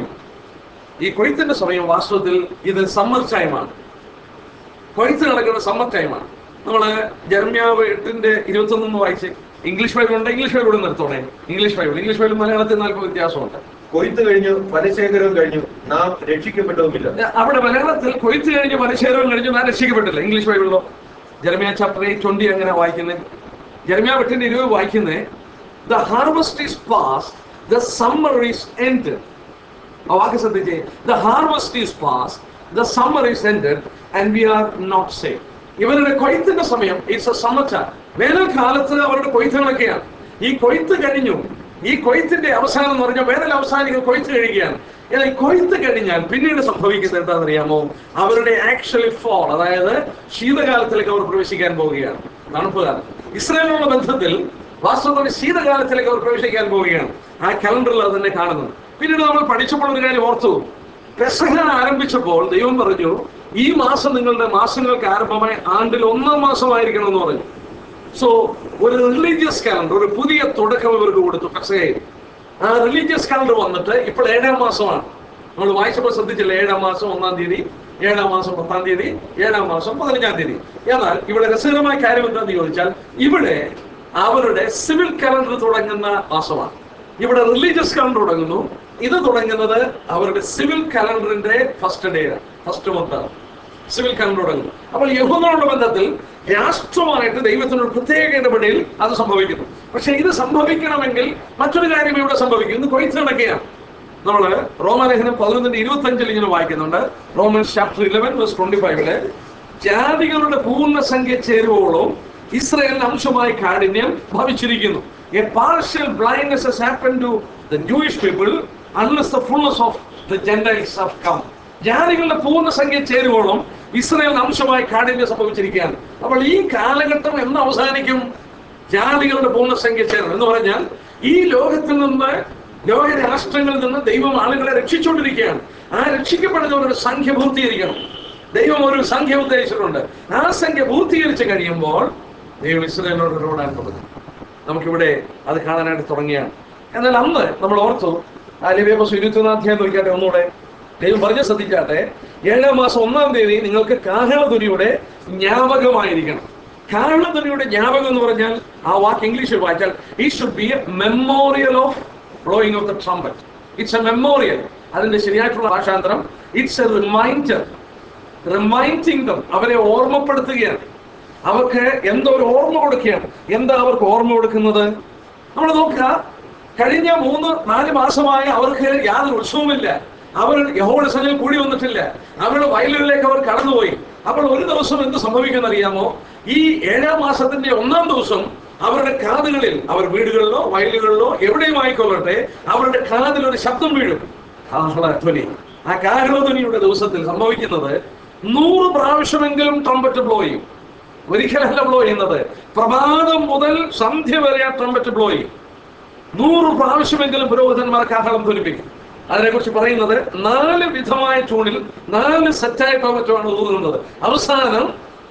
ഈ കൊയ്ത്തിന്റെ സമയം വാസ്തവത്തിൽ ഇത് സമ്മർ ടൈമാണ് കൊയ്ത്ത് നടക്കുന്ന സമ്മർ ടൈമാണ് നമ്മള് ജർമ്യാവ് എട്ടിന്റെ ഇരുപത്തി ഒന്ന് വായിച്ച് ഇംഗ്ലീഷ് ബൈബിൾ ഉണ്ട് ഇംഗ്ലീഷ് ബൈബിൾ നിർത്തോണേ ഇംഗ്ലീഷ് ബൈബിൾ ഇംഗ്ലീഷ് ബൈബിൾ മലയാളത്തിൽ നാൽപ്പത് വ്യത്യാസമുണ്ട് കൊയ്ത്ത് കഴിഞ്ഞു ഫലശേഖരവും കഴിഞ്ഞു നാം രക്ഷിക്കപ്പെട്ടതുമില്ല അവിടെ മലയാളത്തിൽ കൊയ്ത്ത് കഴിഞ്ഞ് പരിശീലനം കഴിഞ്ഞ് ഞാൻ രക്ഷിക്കപ്പെട്ടില്ല ഇംഗ്ലീഷ് ബൈബിളിലോ ജർമിയ ചാപ്റ്റർ എയ്റ്റ് ട്വന്റി അങ്ങനെ വായിക്കുന്നത് ജർമിയ എട്ടിന്റെ ഇരുപത് വായിക്കുന്നത് the harvest is past the summer is end ആ വാക്ക് ശ്രദ്ധിച്ചേ the harvest is past the summer is ended and we are not safe ഇവരുടെ കൊയ്ത്തിന്റെ സമയം ഇറ്റ്സ് എ സമ്മർ ടൈം വേനൽക്കാലത്ത് അവരുടെ കൊയ്ത്തുകളൊക്കെയാണ് ഈ കൊയ്ത്ത് കഴിഞ്ഞു ഈ കൊയ്ത്തിന്റെ അവസാനം എന്ന് പറഞ്ഞാൽ വേനൽ അവസാനിക്കുന്ന കൊയ്ത്ത് കഴിയുകയാണ് എന്നാൽ ഈ കൊയ്ത്ത് കഴിഞ്ഞാൽ പിന്നീട് സംഭവിക്കുന്നത് എന്താണെന്നറിയാമോ അവരുടെ ആക്ച്വലി ഫോൾ അതായത് ശീതകാലത്തിലേക്ക് അവർ പ്രവേശിക്കാൻ പോവുകയാണ് തണുപ്പ് കാലം ഇസ്രായേലിനുള്ള ബന്ധത്തിൽ വാസ്തവത്തിൽ ശീതകാലത്തിലേക്ക് അവർ പ്രവേശിക്കാൻ പോവുകയാണ് ആ കലണ്ടറിൽ അത് തന്നെ കാണുന്നത് പിന്നീട് നമ്മൾ പഠിച്ചപ്പോൾ ഒരു കാര്യം ഓർത്തു പെസഹ ആരംഭിച്ചപ്പോൾ ദൈവം പറഞ്ഞു ഈ മാസം നിങ്ങളുടെ മാസങ്ങൾക്ക് ആരംഭമായി ആണ്ടിൽ ഒന്നാം മാസമായിരിക്കണം എന്ന് പറഞ്ഞു സോ ഒരു റിലീജിയസ് കാലണ്ടർ ഒരു പുതിയ തുടക്കം ഇവർക്ക് കൊടുത്തു പെസഹയിൽ ആ റിലീജിയസ് കാലണ്ടർ വന്നിട്ട് ഇപ്പോൾ ഏഴാം മാസമാണ് നമ്മൾ വായിച്ചപ്പോൾ ശ്രദ്ധിച്ചില്ല ഏഴാം മാസം ഒന്നാം തീയതി ഏഴാം മാസം പത്താം തീയതി ഏഴാം മാസം പതിനഞ്ചാം തീയതി എന്നാൽ ഇവിടെ രസകരമായ കാര്യം എന്താണെന്ന് ചോദിച്ചാൽ ഇവിടെ അവരുടെ സിവിൽ കലണ്ടർ തുടങ്ങുന്ന മാസമാണ് ഇവിടെ റിലീജിയസ് കലണ്ടർ തുടങ്ങുന്നു ഇത് തുടങ്ങുന്നത് അവരുടെ സിവിൽ കലണ്ടറിന്റെ ഫസ്റ്റ് ഡേ ഫസ്റ്റ് മന്താണ് സിവിൽ കലണ്ടർ തുടങ്ങുന്നു അപ്പോൾ യഹൂദനോട് ബന്ധത്തിൽ രാഷ്ട്രമായിട്ട് ദൈവത്തിനൊരു പ്രത്യേക ഇടപെടലിൽ അത് സംഭവിക്കുന്നു പക്ഷെ ഇത് സംഭവിക്കണമെങ്കിൽ മറ്റൊരു കാര്യം ഇവിടെ സംഭവിക്കും ഇന്ന് കൊയ്ത്ത് നടക്കുകയാണ് നമ്മള് റോമാലേഖനം പതിനൊന്നിന്റെ ഇരുപത്തി അഞ്ചിൽ ഇങ്ങനെ വായിക്കുന്നുണ്ട് Romans chapter eleven verse twenty ഫൈവില് ജാതികളുടെ പൂർണ്ണസംഖ്യ ചേരുവോളം ഇസ്രയേലിന് അംശമായി കാഠിന്യം ഭവിച്ചിരിക്കുന്നു a partial blindness has happened to the Jewish people unless the fullness of the Gentiles have come. ജാതികളുടെ പൂർണ്ണസംഖ്യ ചേരുവോളം ഇസ്രയേലിന് അംശമായി കാഠിന്യം സംഭവിച്ചിരിക്കുകയാണ് അപ്പോൾ ഈ കാലഘട്ടം എന്ന് അവസാനിക്കും ജാതികളുടെ പൂർണ്ണസംഖ്യ ചേരണം എന്ന് പറഞ്ഞാൽ ഈ ലോകത്തിൽ നിന്ന് ലോക രാഷ്ട്രങ്ങളിൽ നിന്ന് ദൈവം ആളുകളെ രക്ഷിച്ചുകൊണ്ടിരിക്കുകയാണ് ആ രക്ഷിക്കപ്പെടുന്നവരുടെ സംഖ്യ പൂർത്തീകരിക്കണം ദൈവം ഒരു സംഖ്യ ഉദ്ദേശിച്ചിട്ടുണ്ട് ആ സംഖ്യ പൂർത്തീകരിച്ച് കഴിയുമ്പോൾ ദൈവം ഇസ്രയേലിനോട് ഇടപെടാൻ തുടങ്ങും നമുക്കിവിടെ അത് കാണാനായിട്ട് തുടങ്ങിയാണ് എന്നാൽ അന്ന് നമ്മൾ ഓർത്തു ആ ലഭ്യപസ് ഇരുപത്തിയൊന്നാം അധ്യായം നോക്കിയാട്ടെ ഒന്നുകൂടെ ദൈവം പറഞ്ഞ ശ്രദ്ധിച്ചാട്ടെ ഏഴാം മാസം ഒന്നാം തീയതി നിങ്ങൾക്ക് കാഹളതുരിയുടെ ജ്ഞാപകമായിരിക്കണം കാഹളതുരിയുടെ ജ്ഞാപകം എന്ന് പറഞ്ഞാൽ ആ വാക്ക് ഇംഗ്ലീഷിൽ വായിച്ചാൽ ഈ should be a memorial of blowing of the trumpet it's a memorial അതിന്റെ ശരിയായിട്ടുള്ള ഭാഷാന്തരം it's a reminder reminding them അവരെ ഓർമ്മപ്പെടുത്തുകയാണ് അവർക്ക് എന്തോ ഒരു ഓർമ്മ കൊടുക്കുകയാണ് എന്താ അവർക്ക് ഓർമ്മ കൊടുക്കുന്നത് നമ്മൾ നോക്കുക കഴിഞ്ഞ മൂന്ന് നാല് മാസമായി അവർക്ക് യാതൊരു ഉത്സവമില്ല അവർ യഹോയുടെ സനിൽ കൂടി വന്നിട്ടില്ല അവരുടെ വയലുകളിലേക്ക് അവർ കടന്നുപോയി അപ്പോൾ ഒരു ദിവസം എന്ത് സംഭവിക്കുമെന്ന് അറിയാമോ ഈ ഏഴാം മാസത്തിന്റെ ഒന്നാം ദിവസം അവരുടെ കാതുകളിൽ അവർ വീടുകളിലോ വയലുകളിലോ എവിടെയും ആയിക്കൊള്ളട്ടെ അവരുടെ കാതിൽ ഒരു ശബ്ദം വീഴും കാഹളധ്വനി ആ കാഹളധ്വനിയുടെ ദിവസത്തിൽ സംഭവിക്കുന്നത് നൂറ് പ്രാവശ്യമെങ്കിലും ട്രംപറ്റ് ബ്ലോ ചെയ്യും ഒരിക്കലല്ല ബ്ലോ ചെയ്യുന്നത് പ്രഭാതം മുതൽ സന്ധ്യ വരെ ആ ട്രംപറ്റ് ബ്ലോ ചെയ്യും നൂറ് പ്രാവശ്യമെങ്കിലും പുരോഹിതന്മാർ കാഹളം ധ്വനിപ്പിക്കും അതിനെക്കുറിച്ച് പറയുന്നത് നാല് വിധമായ ട്യൂണിൽ നാല് സെറ്റായിട്ടോ മറ്റുമാണ് ഊതുന്നത് അവസാനം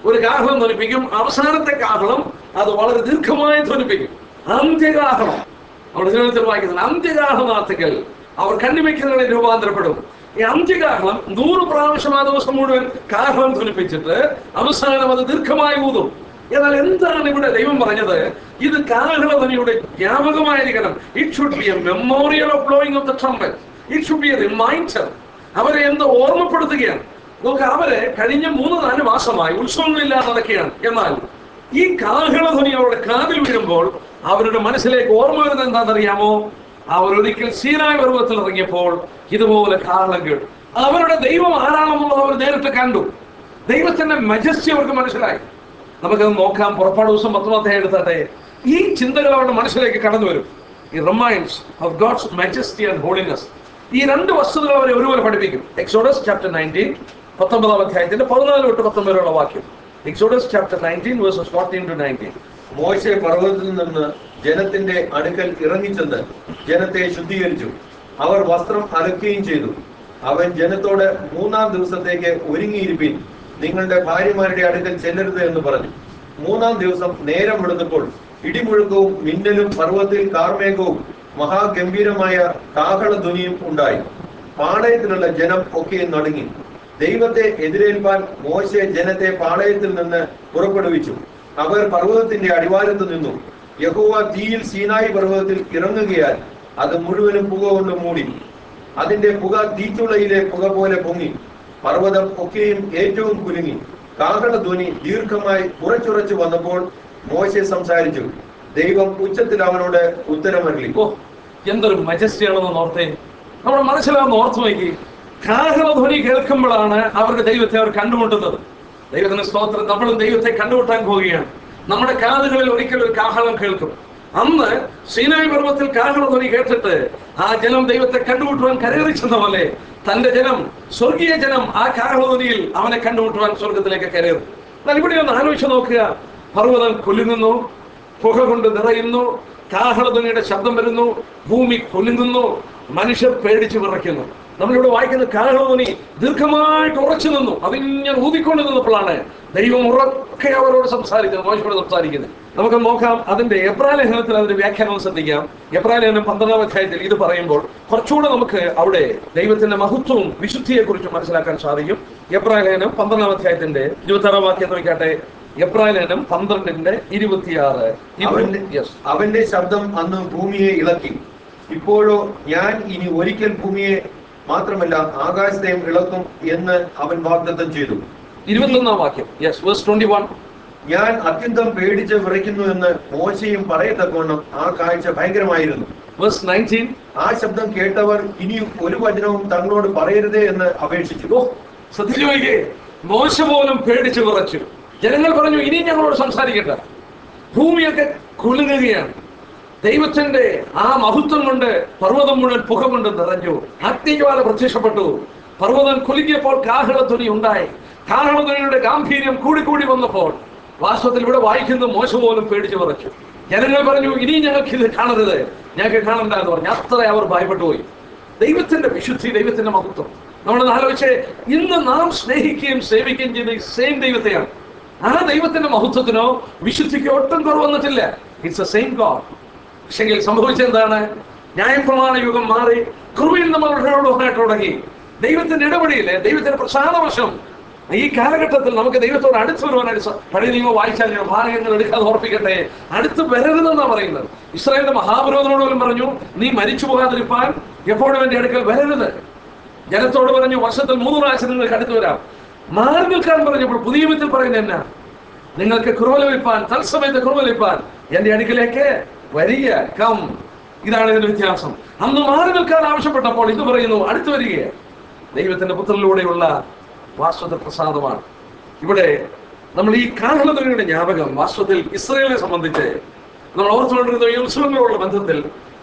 ഒരു കാഹളം ധ്വനിപ്പിക്കും അവസാനത്തെ കാഹളം അത് വളരെ ദീർഘമായി ധ്വനിപ്പിക്കും അന്ത്യകാഹളം നമ്മുടെ ജീവിതത്തിൽ വായിക്കുന്നത് അന്ത്യകാഹളാർത്ഥിക്കൽ അവർ കണ്ണിമയ്ക്കുന്നതിനെ രൂപാന്തരപ്പെടും ഈ അന്ത്യകാഹളം നൂറ് പ്രാവശ്യം ആ ദിവസം മുഴുവൻ കാഹളം ധ്വനിപ്പിച്ചിട്ട് അവസാനം അത് ദീർഘമായി ഊതും എന്നാൽ എന്താണ് ഇവിടെ ദൈവം പറഞ്ഞത് ഇത് കാഹളധ്വനിയുടെ ജ്ഞാപകമായിരിക്കണം it should be a memorial of blowing of the trumpet it should be a reminder അവരെ എന്ത് ഓർമ്മപ്പെടുത്തുകയാണ് നോക്ക് അവര് കഴിഞ്ഞ മൂന്ന് നാല് മാസമായി ഉത്സവങ്ങളില്ലാതെ നടക്കുകയാണ് എന്നാൽ ഈ കാഹളധ്വനി അവരുടെ കാതിൽ വീഴുമ്പോൾ അവരുടെ മനസ്സിലേക്ക് ഓർമ്മ വരുന്നത് എന്താണെന്നറിയാമോ അവർ ഒരിക്കൽ സീനായ് പർവ്വതത്തിൽ ഇറങ്ങിയപ്പോൾ ഇതുപോലെ കാഹളം കേട്ടു അവരുടെ ദൈവം ആരാണെന്നുള്ളത് അവർ നേരിട്ട് കണ്ടു ദൈവത്തിന്റെ മജസ്റ്റി അവർക്ക് മനസ്സിലായി നമുക്കത് നോക്കാം പുറപ്പാട് ദിവസം പത്തൊമ്പത്തെ എടുത്താട്ടെ ഈ ചിന്തകൾ അവരുടെ മനസ്സിലേക്ക് കടന്നു വരും ഈ reminds of God's majesty and holiness ഈ രണ്ട് വസ്തുതകൾ അവരെ ഒരുപോലെ പഠിപ്പിക്കും എക്സോഡസ് ചാപ്റ്റർ നയൻറ്റീൻ പത്തൊമ്പതാം അധ്യായത്തിന്റെ പതിനാല് തൊട്ട് പത്തൊമ്പത് വരെയുള്ള വാക്യം Exodus chapter nineteen verses fourteen to nineteen മോശെ പർവ്വതത്തിൽ നിന്ന് ജനത്തിന്റെ അടുക്കൽ ഇറങ്ങിച്ചെന്ന് ജനത്തെ ശുദ്ധീകരിച്ചു അവർ വസ്ത്രം അലക്കുകയും ചെയ്തു അവൻ ജനത്തോട് മൂന്നാം ദിവസത്തേക്ക് ഒരുങ്ങിയിരിപ്പിൻ നിങ്ങളുടെ ഭാര്യമാരുടെ അടുക്കൽ ചെല്ലരുത് എന്ന് പറഞ്ഞു മൂന്നാം ദിവസം നേരം വെളുത്തപ്പോൾ ഇടിമുഴക്കവും മിന്നലും പർവ്വത്തിൽ കാർമേഘവും മഹാഗംഭീരമായ കാഹളധ്വനിയും ഉണ്ടായി പാളയത്തിലുള്ള ജനം ഒക്കെ നടുങ്ങി ദൈവത്തെ എതിരേൽപ്പാൻ മോശെ ജനത്തെ പാളയത്തിൽ നിന്ന് പുറപ്പെടുവിച്ചു അവർ പർവ്വതത്തിന്റെ അടിവാരത്ത് നിന്നു യഹോവ തീയിൽ സീനായി പർവ്വതത്തിൽ ഇറങ്ങുകയാൽ അത് മുഴുവനും പുക കൊണ്ട് മൂടി അതിന്റെ പുക തീച്ചുളയിലെ പുക പോലെ പൊങ്ങി പർവ്വതം ഒക്കെയും ഏറ്റവും കുലുങ്ങി കാഹളധ്വനി ദീർഘമായി ഉറച്ചുറച്ചു വന്നപ്പോൾ മോശെ സംസാരിച്ചു ദൈവം ഉച്ചത്തിൽ അവനോട് ഉത്തരമരളി ഓ എന്തൊരു മജസ്റ്റി ആണെന്ന് ഓർത്തേ നമ്മുടെ മനസ്സിലാവുന്ന ഓർത്ത് നോക്കി കാഹളധ്വനി കേൾക്കുമ്പോഴാണ് അവരുടെ ദൈവത്തെ അവർ കണ്ടുമുട്ടുന്നത് ദൈവത്തിന്റെ സ്തോത്രം നമ്മളും ദൈവത്തെ കണ്ടുമുട്ടാൻ പോവുകയാണ് നമ്മുടെ കാതുകളിൽ ഒരിക്കലും ഒരു കാഹളം കേൾക്കും അന്ന് സീനായി പർവ്വത്തിൽ കാഹളധ്വനി കേട്ടിട്ട് ആ ജനം ദൈവത്തെ കണ്ടുമുട്ടുവാൻ കരേറി ചെന്ന പോലെ തന്റെ ജനം സ്വർഗീയ ജനം ആ കാഹളധ്വനിയിൽ അവനെ കണ്ടുമുട്ടുവാൻ സ്വർഗത്തിലേക്ക് കരേറി എന്നാൽ ഇവിടെ ഒന്ന് ആലോചിച്ച് നോക്കുക പർവ്വതം കുലുങ്ങുന്നു പുക കൊണ്ട് നിറയുന്നു കാഹളധ്വനിയുടെ ശബ്ദം വരുന്നു ഭൂമി കുലുങ്ങുന്നു മനുഷ്യർ പേടിച്ചു വിറയ്ക്കുന്നു നമ്മളിവിടെ വായിക്കുന്ന കാഹളധ്വനി ദീർഘമായിട്ട് ഉറച്ചു നിന്നു അതിങ്ങനെ ഊതിക്കൊണ്ട് നിന്നപ്പോഴാണ് ദൈവം ഉറക്കെ അവരോട് സംസാരിക്കുന്നത് മോശത്തോട് സംസാരിക്കുന്നത് നമുക്ക് നോക്കാം അതിന്റെ എബ്രായ ലേഖനത്തിൽ അതിന്റെ വ്യാഖ്യാനം ശ്രദ്ധിക്കാം എബ്രായ ലേഖനം പന്ത്രണ്ടാം അധ്യായത്തിൽ ഇത് പറയുമ്പോൾ കുറച്ചുകൂടെ നമുക്ക് അവിടെ ദൈവത്തിന്റെ മഹത്വവും വിശുദ്ധിയെ കുറിച്ച് മനസ്സിലാക്കാൻ സാധിക്കും എബ്രായ ലേഖനം പന്ത്രണ്ടാം അധ്യായത്തിന്റെ ഇരുപത്തി ആറാം വാക്യം നോക്കട്ടെ എബ്രായ ലേഖനം പന്ത്രണ്ടിന്റെ ഇരുപത്തിയാറ് അവന്റെ യെസ് അവന്റെ ശബ്ദം അന്ന് ഭൂമിയെ ഇളക്കി ഇപ്പോഴോ ഞാൻ ഇനി ഒരിക്കൽ ഭൂമിയെ മാത്രമല്ല ആകാശത്തെയും ഇളക്കും എന്ന് അവൻ വാഗ്ദത്തം ചെയ്തു ഇരുപത്തൊന്നാം വാക്യം യെസ് വേഴ്സ് ട്വന്റി വൺ ഞാൻ അത്യന്തം പേടിച്ച് വിറയ്ക്കുന്നു എന്ന് മോശയും പറയത്തക്കവണ്ണം ആ കാഴ്ച ഭയങ്കരമായിരുന്നു വേഴ്സ് നയൻറ്റീൻ ആ ശബ്ദം കേട്ടവർ ഇനി ഒരു വചനവും തങ്ങളോട് പറയരുതേ എന്ന് അപേക്ഷിച്ചു ഓ ശ്രദ്ധിച്ചു നോക്കിയേ മോശ പോലും പേടിച്ചു വിറച്ചു ജനങ്ങൾ പറഞ്ഞു ഇനി ഞങ്ങളോട് സംസാരിക്കട്ടെ ഭൂമിയൊക്കെ കുലുങ്ങുകയാണ് ദൈവത്തിന്റെ ആ മഹത്വം കൊണ്ട് പർവ്വതം മുഴുവൻ പുക കൊണ്ട് നിറഞ്ഞു അഗ്നിജ്വാല പ്രത്യക്ഷപ്പെട്ടു പർവ്വതം കുലുങ്ങിയപ്പോൾ കാഹളധ്വനി ഉണ്ടായി കാഹളധ്വനിയുടെ ഗാംഭീര്യം കൂടിക്കൂടി വന്നപ്പോൾ വാസ്തവത്തിൽ ഇവിടെ വായിക്കുന്ന മോശ പോലും പേടിച്ചു വിറച്ചു ജനങ്ങൾ പറഞ്ഞു ഇനി ഞങ്ങൾക്ക് ഇത് കാണരുത് ഞങ്ങൾക്ക് കാണണ്ട എന്ന് പറഞ്ഞു അത്ര അവർ ഭയപ്പെട്ടു പോയി ദൈവത്തിന്റെ വിശുദ്ധി ദൈവത്തിന്റെ മഹത്വം നമ്മളൊന്ന് ആലോചിച്ച് ഇന്ന് നാം സ്നേഹിക്കുകയും സേവിക്കുകയും ചെയ്യുന്ന ഈ സെയിം ദൈവത്തെയാണ് ആ ദൈവത്തിന്റെ മഹത്വത്തിനോ വിശുദ്ധിക്കോ ഒട്ടും കുറവ് വന്നിട്ടില്ല ഇറ്റ്സ് എ സെയിം ഗോഡ് പക്ഷെങ്കിൽ സംഭവിച്ചെന്താണ് ന്യായപ്രമാണ യുഗം മാറി കൃപയിൽ നമ്മൾ ഇടപെടാനായിട്ട് തുടങ്ങി ദൈവത്തിന്റെ ഇടപെടിയില്ലേ ദൈവത്തിന്റെ പ്രസാദ വശം ഈ കാലഘട്ടത്തിൽ നമുക്ക് ദൈവത്തോട് അടുത്ത് വരുവാനായിട്ട് സ- പഴയ നിയമം വായിച്ചാൽ ഞാൻ ഭാഗങ്ങൾ എടുക്കാതെ ഓർപ്പിക്കട്ടെ അടുത്ത് വരരുതെന്നാണ് പറയുന്നത് ഇസ്രായേലിന്റെ മഹാപുരോധനോട് പോലും പറഞ്ഞു നീ മരിച്ചു പോകാതിരിപ്പാൻ എപ്പോഴും എന്റെ അടുക്കൽ വരരുത് ജനത്തോട് പറഞ്ഞു വർഷത്തിൽ മൂന്ന് പ്രാവശ്യം നിങ്ങൾക്ക് അടുത്ത് വരാം മാറി നിൽക്കാൻ പറഞ്ഞപ്പോൾ പുതിയ വിധത്തിൽ പറയുന്നത് എന്നാ നിങ്ങൾക്ക് കൃപ ലഭിപ്പാൻ തത്സമയത്ത് കൃപ ലഭിപ്പാൻ എന്റെ അടുക്കിലേക്ക് വരിക കം ഇതാണ് ഇതിന്റെ വ്യത്യാസം അന്ന് മാറി നിൽക്കാൻ ആവശ്യപ്പെട്ടപ്പോൾ ഇത് പറയുന്നു അടുത്തു വരിക ദൈവത്തിന്റെ പുത്രനിലൂടെയുള്ള വാസ്തവ പ്രസാദമാണ് ഇവിടെ നമ്മൾ ഈ കാഹളധ്വനിയുടെ ജ്ഞാപകം വാസ്തവത്തിൽ ഇസ്രയേലിനെ സംബന്ധിച്ച് നമ്മൾ ഓർത്തുകൊണ്ടിരുന്ന ഈ ഉത്സവങ്ങളോടുള്ള ബന്ധത്തിൽ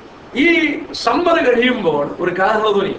ഈ സമ്മർ കഴിയുമ്പോൾ ഒരു കാഹളധ്വനി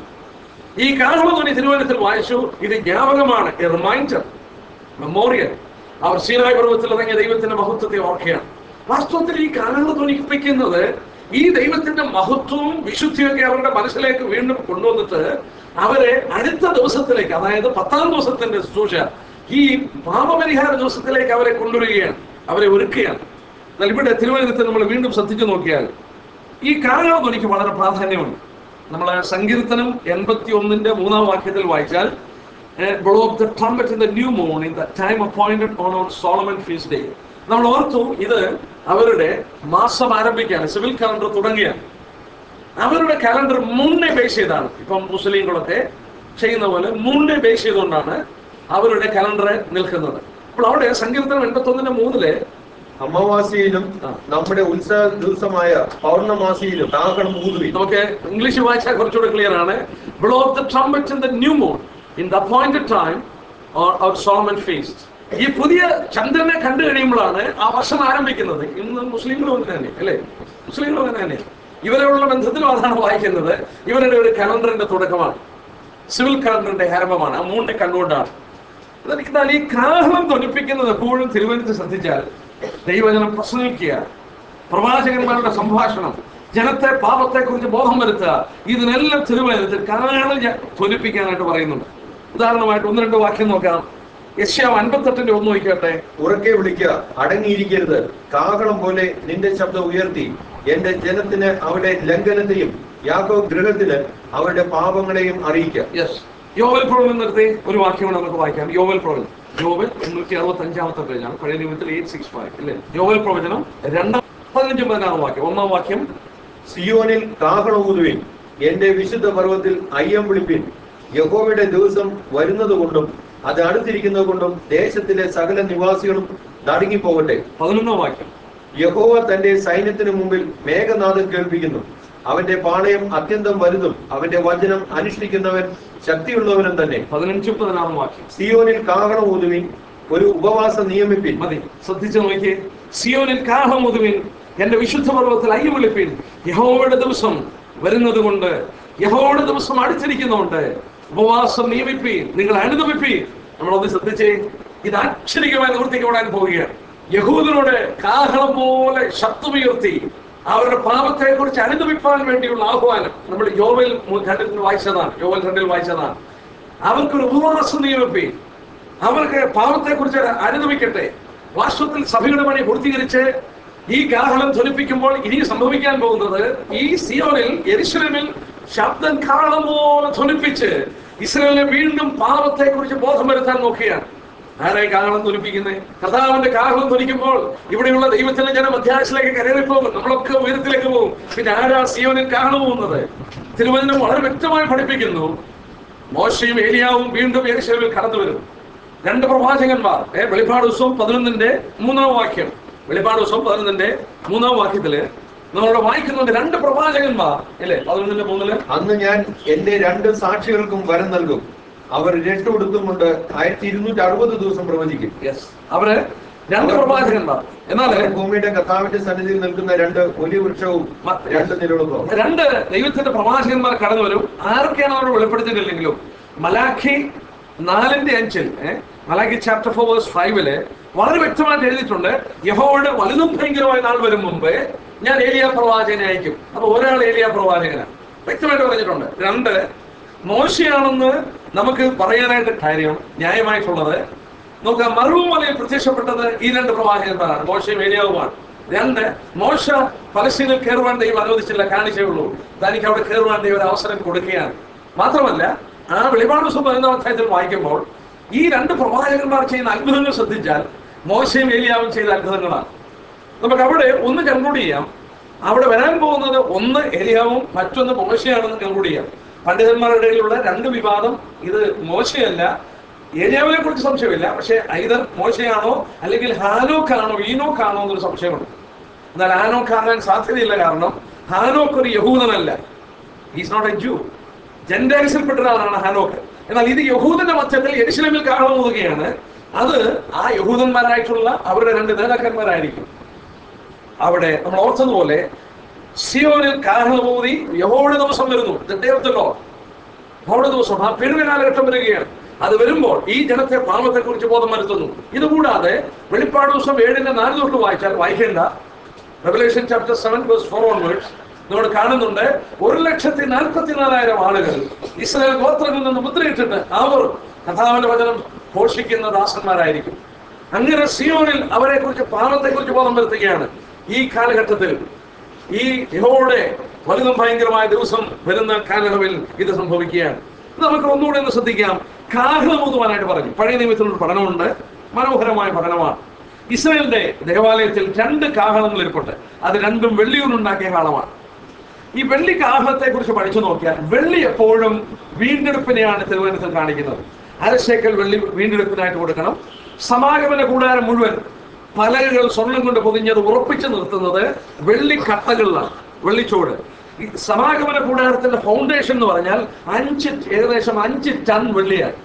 ഈ കാഹളധ്വനി തിരുവനന്തപുരത്തിൽ വായിച്ചു ഇത് ജ്ഞാപകമാണ് എ റിമൈൻഡർ മെമ്മോറിയൽ അവർ സീനായ് പർവ്വതത്തിൽ ഇറങ്ങിയ ദൈവത്തിന്റെ മഹത്വത്തെ ഓർക്കുകയാണ് വാസ്തവത്തിൽ ഈ കാലങ്ങൾ ധ്വനിപ്പിക്കുന്നത് ഈ ദൈവത്തിന്റെ മഹത്വവും വിശുദ്ധിയൊക്കെ അവരുടെ മനസ്സിലേക്ക് വീണ്ടും കൊണ്ടുവന്നിട്ട് അവരെ അടുത്ത ദിവസത്തിലേക്ക് അതായത് പത്താം ദിവസത്തിന്റെ ശുശ്രൂഷ ഈ പാപപരിഹാര ദിവസത്തിലേക്ക് അവരെ കൊണ്ടുവരികയാണ് അവരെ ഒരുക്കുകയാണ് എന്നാൽ ഇവിടെ തിരുവനന്തപുരത്ത് നമ്മൾ വീണ്ടും ശ്രദ്ധിച്ചു നോക്കിയാൽ ഈ കാലയളവ് വളരെ പ്രാധാന്യമുണ്ട് നമ്മൾ സങ്കീർത്തനം എൺപത്തി ഒന്നിന്റെ മൂന്നാം വാക്യത്തിൽ വായിച്ചാൽ blow of the trumpet in the new moon in the time appointed on on solemn feast day നമ്മൾ ഓർത്തു ഇത് അവരുടെ മാസം ആരംഭിക്കുകയാണ് സിവിൽ കലണ്ടർ തുടങ്ങിയാണ് അവരുടെ കലണ്ടർ മുന്നേ ബേസ് ചെയ്താണ് ഇപ്പം മുസ്ലിങ്ങളൊക്കെ ചെയ്യുന്ന പോലെ മുന്നേ ബേസ് ചെയ്തുകൊണ്ടാണ് അവരുടെ കലണ്ടർ നിൽക്കുന്നത് അപ്പോൾ അവിടെ സങ്കീർത്തനം എൺപത്തി ഒന്നിന്റെ മൂന്നില് അമാവാസിയിലും ആ. നമ്മുടെ ഉത്സവ ദിവസമായ പൗർണമാസിയിലും കാഹളം ഊതുവിൻ നമുക്ക് ഇംഗ്ലീഷ് വായിച്ചാൽ കുറച്ചുകൂടെ ക്ലിയർ ആണ് blow of the trumpet in the new moon in the appointed time or solemn feast ഈ പുതിയ ചന്ദ്രനെ കണ്ടു കഴിയുമ്പോഴാണ് ആ വർഷം ആരംഭിക്കുന്നത് ഇന്ന് മുസ്ലിങ്ങളും അങ്ങനെ തന്നെ അല്ലേ മുസ്ലിങ്ങളും അങ്ങനെ തന്നെ ഇവരുള്ള ബന്ധത്തിലും അതാണ് വായിക്കുന്നത് ഇവരുടെ ഒരു കലണ്ടറിന്റെ തുടക്കമാണ് സിവിൽ കലണ്ടറിന്റെ ആരംഭമാണ് ആ മൂന്നിനെ കണ്ടുകൊണ്ടാണ് എന്നാൽ ഈ കാഹളം ധ്വനിപ്പിക്കുന്നത് എപ്പോഴും തിരുവനന്തപുരത്ത് ശ്രദ്ധിച്ചാൽ ദൈവജനം പ്രസംഗിക്കുക പ്രവാചകന്മാരുടെ സംഭാഷണം ജനത്തെ പാപത്തെ കുറിച്ച് ബോധം വരുത്തുക ഇതിനെല്ലാം തിരുവനന്തപുരത്ത് കാഹളം ജ- ധ്വനിപ്പിക്കാനായിട്ട് പറയുന്നുണ്ട് ഉദാഹരണമായിട്ട് ഒന്ന് രണ്ട് വാക്യം നോക്കാം യശ്യാവ് അൻപത്തെട്ടിന്റെ ഒന്ന് നോക്കിയാട്ടെ ഉറക്കെ വിളിക്കുക അടങ്ങിയിരിക്കരുത് കാഹളം പോലെ നിന്റെ ശബ്ദം ഉയർത്തി എന്റെ ജനത്തിന് അവരുടെ ലംഘനത്തെയും യാക്കോ ഗൃഹത്തിന് അവരുടെ പാപങ്ങളെയും അറിയിക്കുക യെസ് യോവൽ പ്രവചനം നിർത്തി ഒരു വാക്യം കൂടെ നമുക്ക് വായിക്കാം യോവൽ പ്രവചനം യോവൽ മുന്നൂറ്റി അറുപത്തി അഞ്ചാമത്തെ പേജാണ് പഴയ നിയമത്തിൽ എയ്റ്റ് സിക്സ് ഫൈവ് അല്ലേ യോവൽ പ്രവചനം രണ്ടാം പതിനഞ്ചും പതിനാറാം വാക്യം ഒന്നാം വാക്യം സിയോനിൽ കാഹളം ഊതുവിൻ എന്റെ വിശുദ്ധ പർവ്വത്തിൽ അയ്യം വിളിപ്പിൻ യഹോവയുടെ ദിവസം വരുന്നത് കൊണ്ടും അത് അടുത്തിരിക്കുന്നത് കൊണ്ടും ദേശത്തിലെ സകല നിവാസികളും നടുങ്ങിപ്പോകട്ടെ പതിനൊന്നാം വാക്യം യഹോവ തന്റെ സൈന്യത്തിന് മുമ്പിൽ മേഘനാഥം കേൾപ്പിക്കുന്നു അവന്റെ പാളയം അത്യന്തം വലുതും അവന്റെ വചനം അനുഷ്ഠിക്കുന്നവൻ ശക്തിയുള്ളവനും തന്നെ പതിനഞ്ചും പതിനാറും വാക്യം സിയോനിൽ കാഹളം ഊതുവിൻ ഒരു ഉപവാസം നിയമിപ്പിൻ മതി ശ്രദ്ധിച്ചു നോക്കിയേ സിയോനിൽ കാഹം ഒതുവിൻ എന്റെ വിശുദ്ധ പർവ്വത്തിൽ അയ്യ വിളിപ്പിൻ യഹോവയുടെ ദിവസം വരുന്നത് കൊണ്ട് യഹോവയുടെ ദിവസം അടുത്തിരിക്കുന്നുണ്ട് ഉപവാസം നിയമിപ്പീൻ നിങ്ങൾ അനുദമിപ്പീൻ നമ്മളൊന്ന് ശ്രദ്ധിച്ചേ ഇത് അക്ഷരികമായി നിവർത്തിക്കപ്പെടാൻ പോവുകയാണ് യഹൂദനോട് കാഹളം പോലെ ശബ്ദമുയർത്തി അവരുടെ പാപത്തെ കുറിച്ച് അനുദമിപ്പാൻ വേണ്ടിയുള്ള ആഹ്വാനം നമ്മൾ യോവൽ രണ്ടിൽ വായിച്ചതാണ് യോവൽ രണ്ടിൽ വായിച്ചതാണ് അവർക്കൊരു ഉപവാസം നിയമിപ്പീൻ അവർക്ക് പാപത്തെ കുറിച്ച് അനുഭവിക്കട്ടെ വാസ്തവത്തിൽ സഭയുടെ പണി പൂർത്തീകരിച്ച് ഈ കാഹളം ധ്വനിപ്പിക്കുമ്പോൾ ഇനി സംഭവിക്കാൻ പോകുന്നത് ഈ സിയോനിൽ എരിശ്വരമിൽ ശബ്ദം കാഹളം പോലെ ധ്വനിപ്പിച്ച് ഇസ്രയേലിനെ വീണ്ടും പാപത്തെ കുറിച്ച് ബോധം വരുത്താൻ നോക്കുകയാണ് ആരായി കാഹളം ധ്വനിപ്പിക്കുന്നത് കർത്താവിന്റെ കാഹളം ധ്വനിക്കുമ്പോൾ ഇവിടെയുള്ള ദൈവത്തിന്റെ ജനം അധ്യായത്തിലേക്ക് കരേറിപ്പോകും നമ്മളൊക്കെ ഉയരത്തിലേക്ക് പോകും പിന്നെ ആരാ സിയോനിൽ കാഹളം പോകുന്നത് തിരുവചനം വളരെ വ്യക്തമായി പഠിപ്പിക്കുന്നു മോശയും ഏലിയാവും വീണ്ടും യേശുവിൽ കടന്നു വരും രണ്ട് പ്രവാചകന്മാർ ഏ, വെളിപ്പാട് ദിവസവും പതിനൊന്നിന്റെ മൂന്നാം വാക്യം വെളിപ്പാട് ദിവസവും പതിനൊന്നിന്റെ മൂന്നാം വാക്യത്തില് നമ്മളിവിടെ വായിക്കുന്നുണ്ട് രണ്ട് പ്രവാചകന്മാർ അല്ലേ പതിനൊന്നിന്റെ മൂന്നില് അന്ന് ഞാൻ എന്റെ രണ്ട് സാക്ഷികൾക്കും വരം നൽകും അവർ രട്ടുകൊടുത്തുകൊണ്ട് ആയിരത്തി ഇരുന്നൂറ്റി അറുപത് ദിവസം പ്രവചിക്കും യെസ് അവര് രണ്ട് പ്രവാചകന്മാർ എന്നാല് അവർ ഭൂമിയുടെ കർത്താവിന്റെ സന്നിധിയിൽ നിൽക്കുന്ന രണ്ട് ഒലി വൃക്ഷവും രണ്ട് നിലവിളക്കും രണ്ട് ദൈവത്തിന്റെ പ്രവാചകന്മാർ കടന്നു വരും ആരൊക്കെയാണ് അവർ വെളിപ്പെടുത്തിയിട്ടില്ലെങ്കിലും മലാഖി നാലിന്റെ അഞ്ചിൽ ഏഹ്, മലാഖി ചാപ്റ്റർ ഫോർ വേഴ്സ് ഫൈവില് വളരെ വ്യക്തമായിട്ട് എഴുതിയിട്ടുണ്ട് യഹോവയുടെ വലുതും ഭയങ്കരമായ നാൾ വരും മുമ്പ് ഞാൻ ഏലിയ പ്രവാചകനെ അയക്കും അപ്പൊ ഒരാൾ ഏലിയ പ്രവാചകനാണ് വ്യക്തമായിട്ട് പറഞ്ഞിട്ടുണ്ട് രണ്ട് മോശയാണെന്ന് നമുക്ക് പറയാനായിട്ട് കാര്യം ന്യായമായിട്ടുള്ളത് നോക്കാം മറുമലയിൽ പ്രത്യക്ഷപ്പെട്ടത് ഈ രണ്ട് പ്രവാചകന്മാരാണ് മോശയും ഏലിയാവുമാണ് രണ്ട് മോശ പലസ്തീനിൽ കയറുവാൻ ദൈവം അനുവദിച്ചില്ല കാണിച്ചേ ഉള്ളൂ തനിക്ക് അവിടെ കയറുവാൻ ദൈവം ഒരു അവസരം കൊടുക്കുകയാണ് മാത്രമല്ല ആ വെളിപാട് ദിവസം പതിനൊന്നാം അധ്യായത്തിൽ വായിക്കുമ്പോൾ ഈ രണ്ട് പ്രവാചകന്മാർ ചെയ്യുന്ന അത്ഭുതങ്ങൾ ശ്രദ്ധിച്ചാൽ മോശയും ഏലിയാവും ചെയ്ത അത്ഭുതങ്ങളാണ് നമുക്ക് അവിടെ ഒന്ന് കൺക്ലൂഡ് ചെയ്യാം അവിടെ വരാൻ പോകുന്നത് ഒന്ന് ഏലിയാവും മറ്റൊന്ന് മോശയാണെന്ന് കൺക്ലൂഡ് ചെയ്യാം പണ്ഡിതന്മാരുടെ ഇടയിലുള്ള രണ്ട് വിവാദം ഇത് മോശയല്ല ഏലിയാവിനെ കുറിച്ച് സംശയമില്ല പക്ഷെ ഐതർ മോശയാണോ അല്ലെങ്കിൽ ഹാനോക്കാണോ ഈനോക്കാണോ എന്നൊരു സംശയമുണ്ട് എന്നാൽ ഹാനോക്ക് ആകാൻ സാധ്യതയില്ല കാരണം ഹാനോക്ക് ഒരു യഹൂദനല്ല ഈസ് നോട്ട് എ ജൂ ജെൻഡാരിസിൽപ്പെട്ട ഒരാളാണ് ഹാനോക്ക് എന്നാൽ ഇത് യഹൂദന്റെ മധ്യത്തിൽ എരിശിലമിൽ കാണുകയാണ് അത് ആ യഹൂദന്മാരായിട്ടുള്ള അവരുടെ രണ്ട് നേതാക്കന്മാരായിരിക്കും അവിടെ നമ്മൾ ഓർത്തതുപോലെ സിയോനിൽ കാഹളമൂതി യഹോയുടെ ദിവസം വരുന്നു The day of the Lord. യഹോവയുടെ ദിവസം ആ പെരുവ കാലഘട്ടം വരികയാണ് അത് വരുമ്പോൾ ഈ ജനത്തെ പാപത്തെ കുറിച്ച് ബോധം വരുത്തുന്നു ഇതുകൂടാതെ വെളിപ്പാട് ദിവസം ഏഴിന്റെ നാല് തൊട്ട് വായിച്ചാൽ വായിക്കേണ്ട Revelation chapter seven verse four onwards നമ്മൾ കാണുന്നുണ്ട് ഒരു ലക്ഷത്തി നാൽപ്പത്തി നാലായിരം ആളുകൾ ഇസ്രായേൽ ഗോത്രങ്ങളിൽ നിന്ന് മുദ്രയിട്ടിട്ട് അവർ കഥാവിന്റെ വചനം ഘോഷിക്കുന്ന ദാസന്മാരായിരിക്കും അങ്ങനെ സിയോണിൽ അവരെ കുറിച്ച് പാപത്തെ കുറിച്ച് ബോധം വരുത്തുകയാണ് ഈ കാലഘട്ടത്തിൽ ഈ യഹോയുടെ വലുതും ഭയങ്കരമായ ദിവസം വരുന്ന കാലയളവിൽ ഇത് സംഭവിക്കുകയാണ് ഇത് നമുക്ക് ഒന്നുകൂടെ ഒന്ന് ശ്രദ്ധിക്കാം കാഹളം ഊതുവാനായിട്ട് പറഞ്ഞു പഴയ നിയമത്തിലൊരു പഠനമുണ്ട് മനോഹരമായ പഠനമാണ് ഇസ്രായേലിന്റെ ദേവാലയത്തിൽ രണ്ട് കാഹളങ്ങൾ ഇരിപ്പുണ്ട് അത് രണ്ടും വെള്ളിയൂരുണ്ടാക്കിയ കാലമാണ് ഈ വെള്ളി കാഹളത്തെ കുറിച്ച് പഠിച്ചു നോക്കിയാൽ വെള്ളി എപ്പോഴും വീണ്ടെടുപ്പിനെയാണ് തിരുവനന്തപുരത്തിൽ കാണിക്കുന്നത് അരശേക്കൽ വെള്ളി വീണ്ടെടുപ്പിനായിട്ട് കൊടുക്കണം സമാഗമന കൂടാരം മുഴുവൻ പലകകൾ സ്വർണം കൊണ്ട് പൊതിഞ്ഞത് ഉറപ്പിച്ചു നിർത്തുന്നത് വെള്ളിക്കട്ടകളിലാണ് വെള്ളിച്ചോട് ഈ സമാഗമന കൂടാരത്തിന്റെ ഫൗണ്ടേഷൻ എന്ന് പറഞ്ഞാൽ അഞ്ച് ഏകദേശം അഞ്ച് ടൺ വെള്ളിയാണ്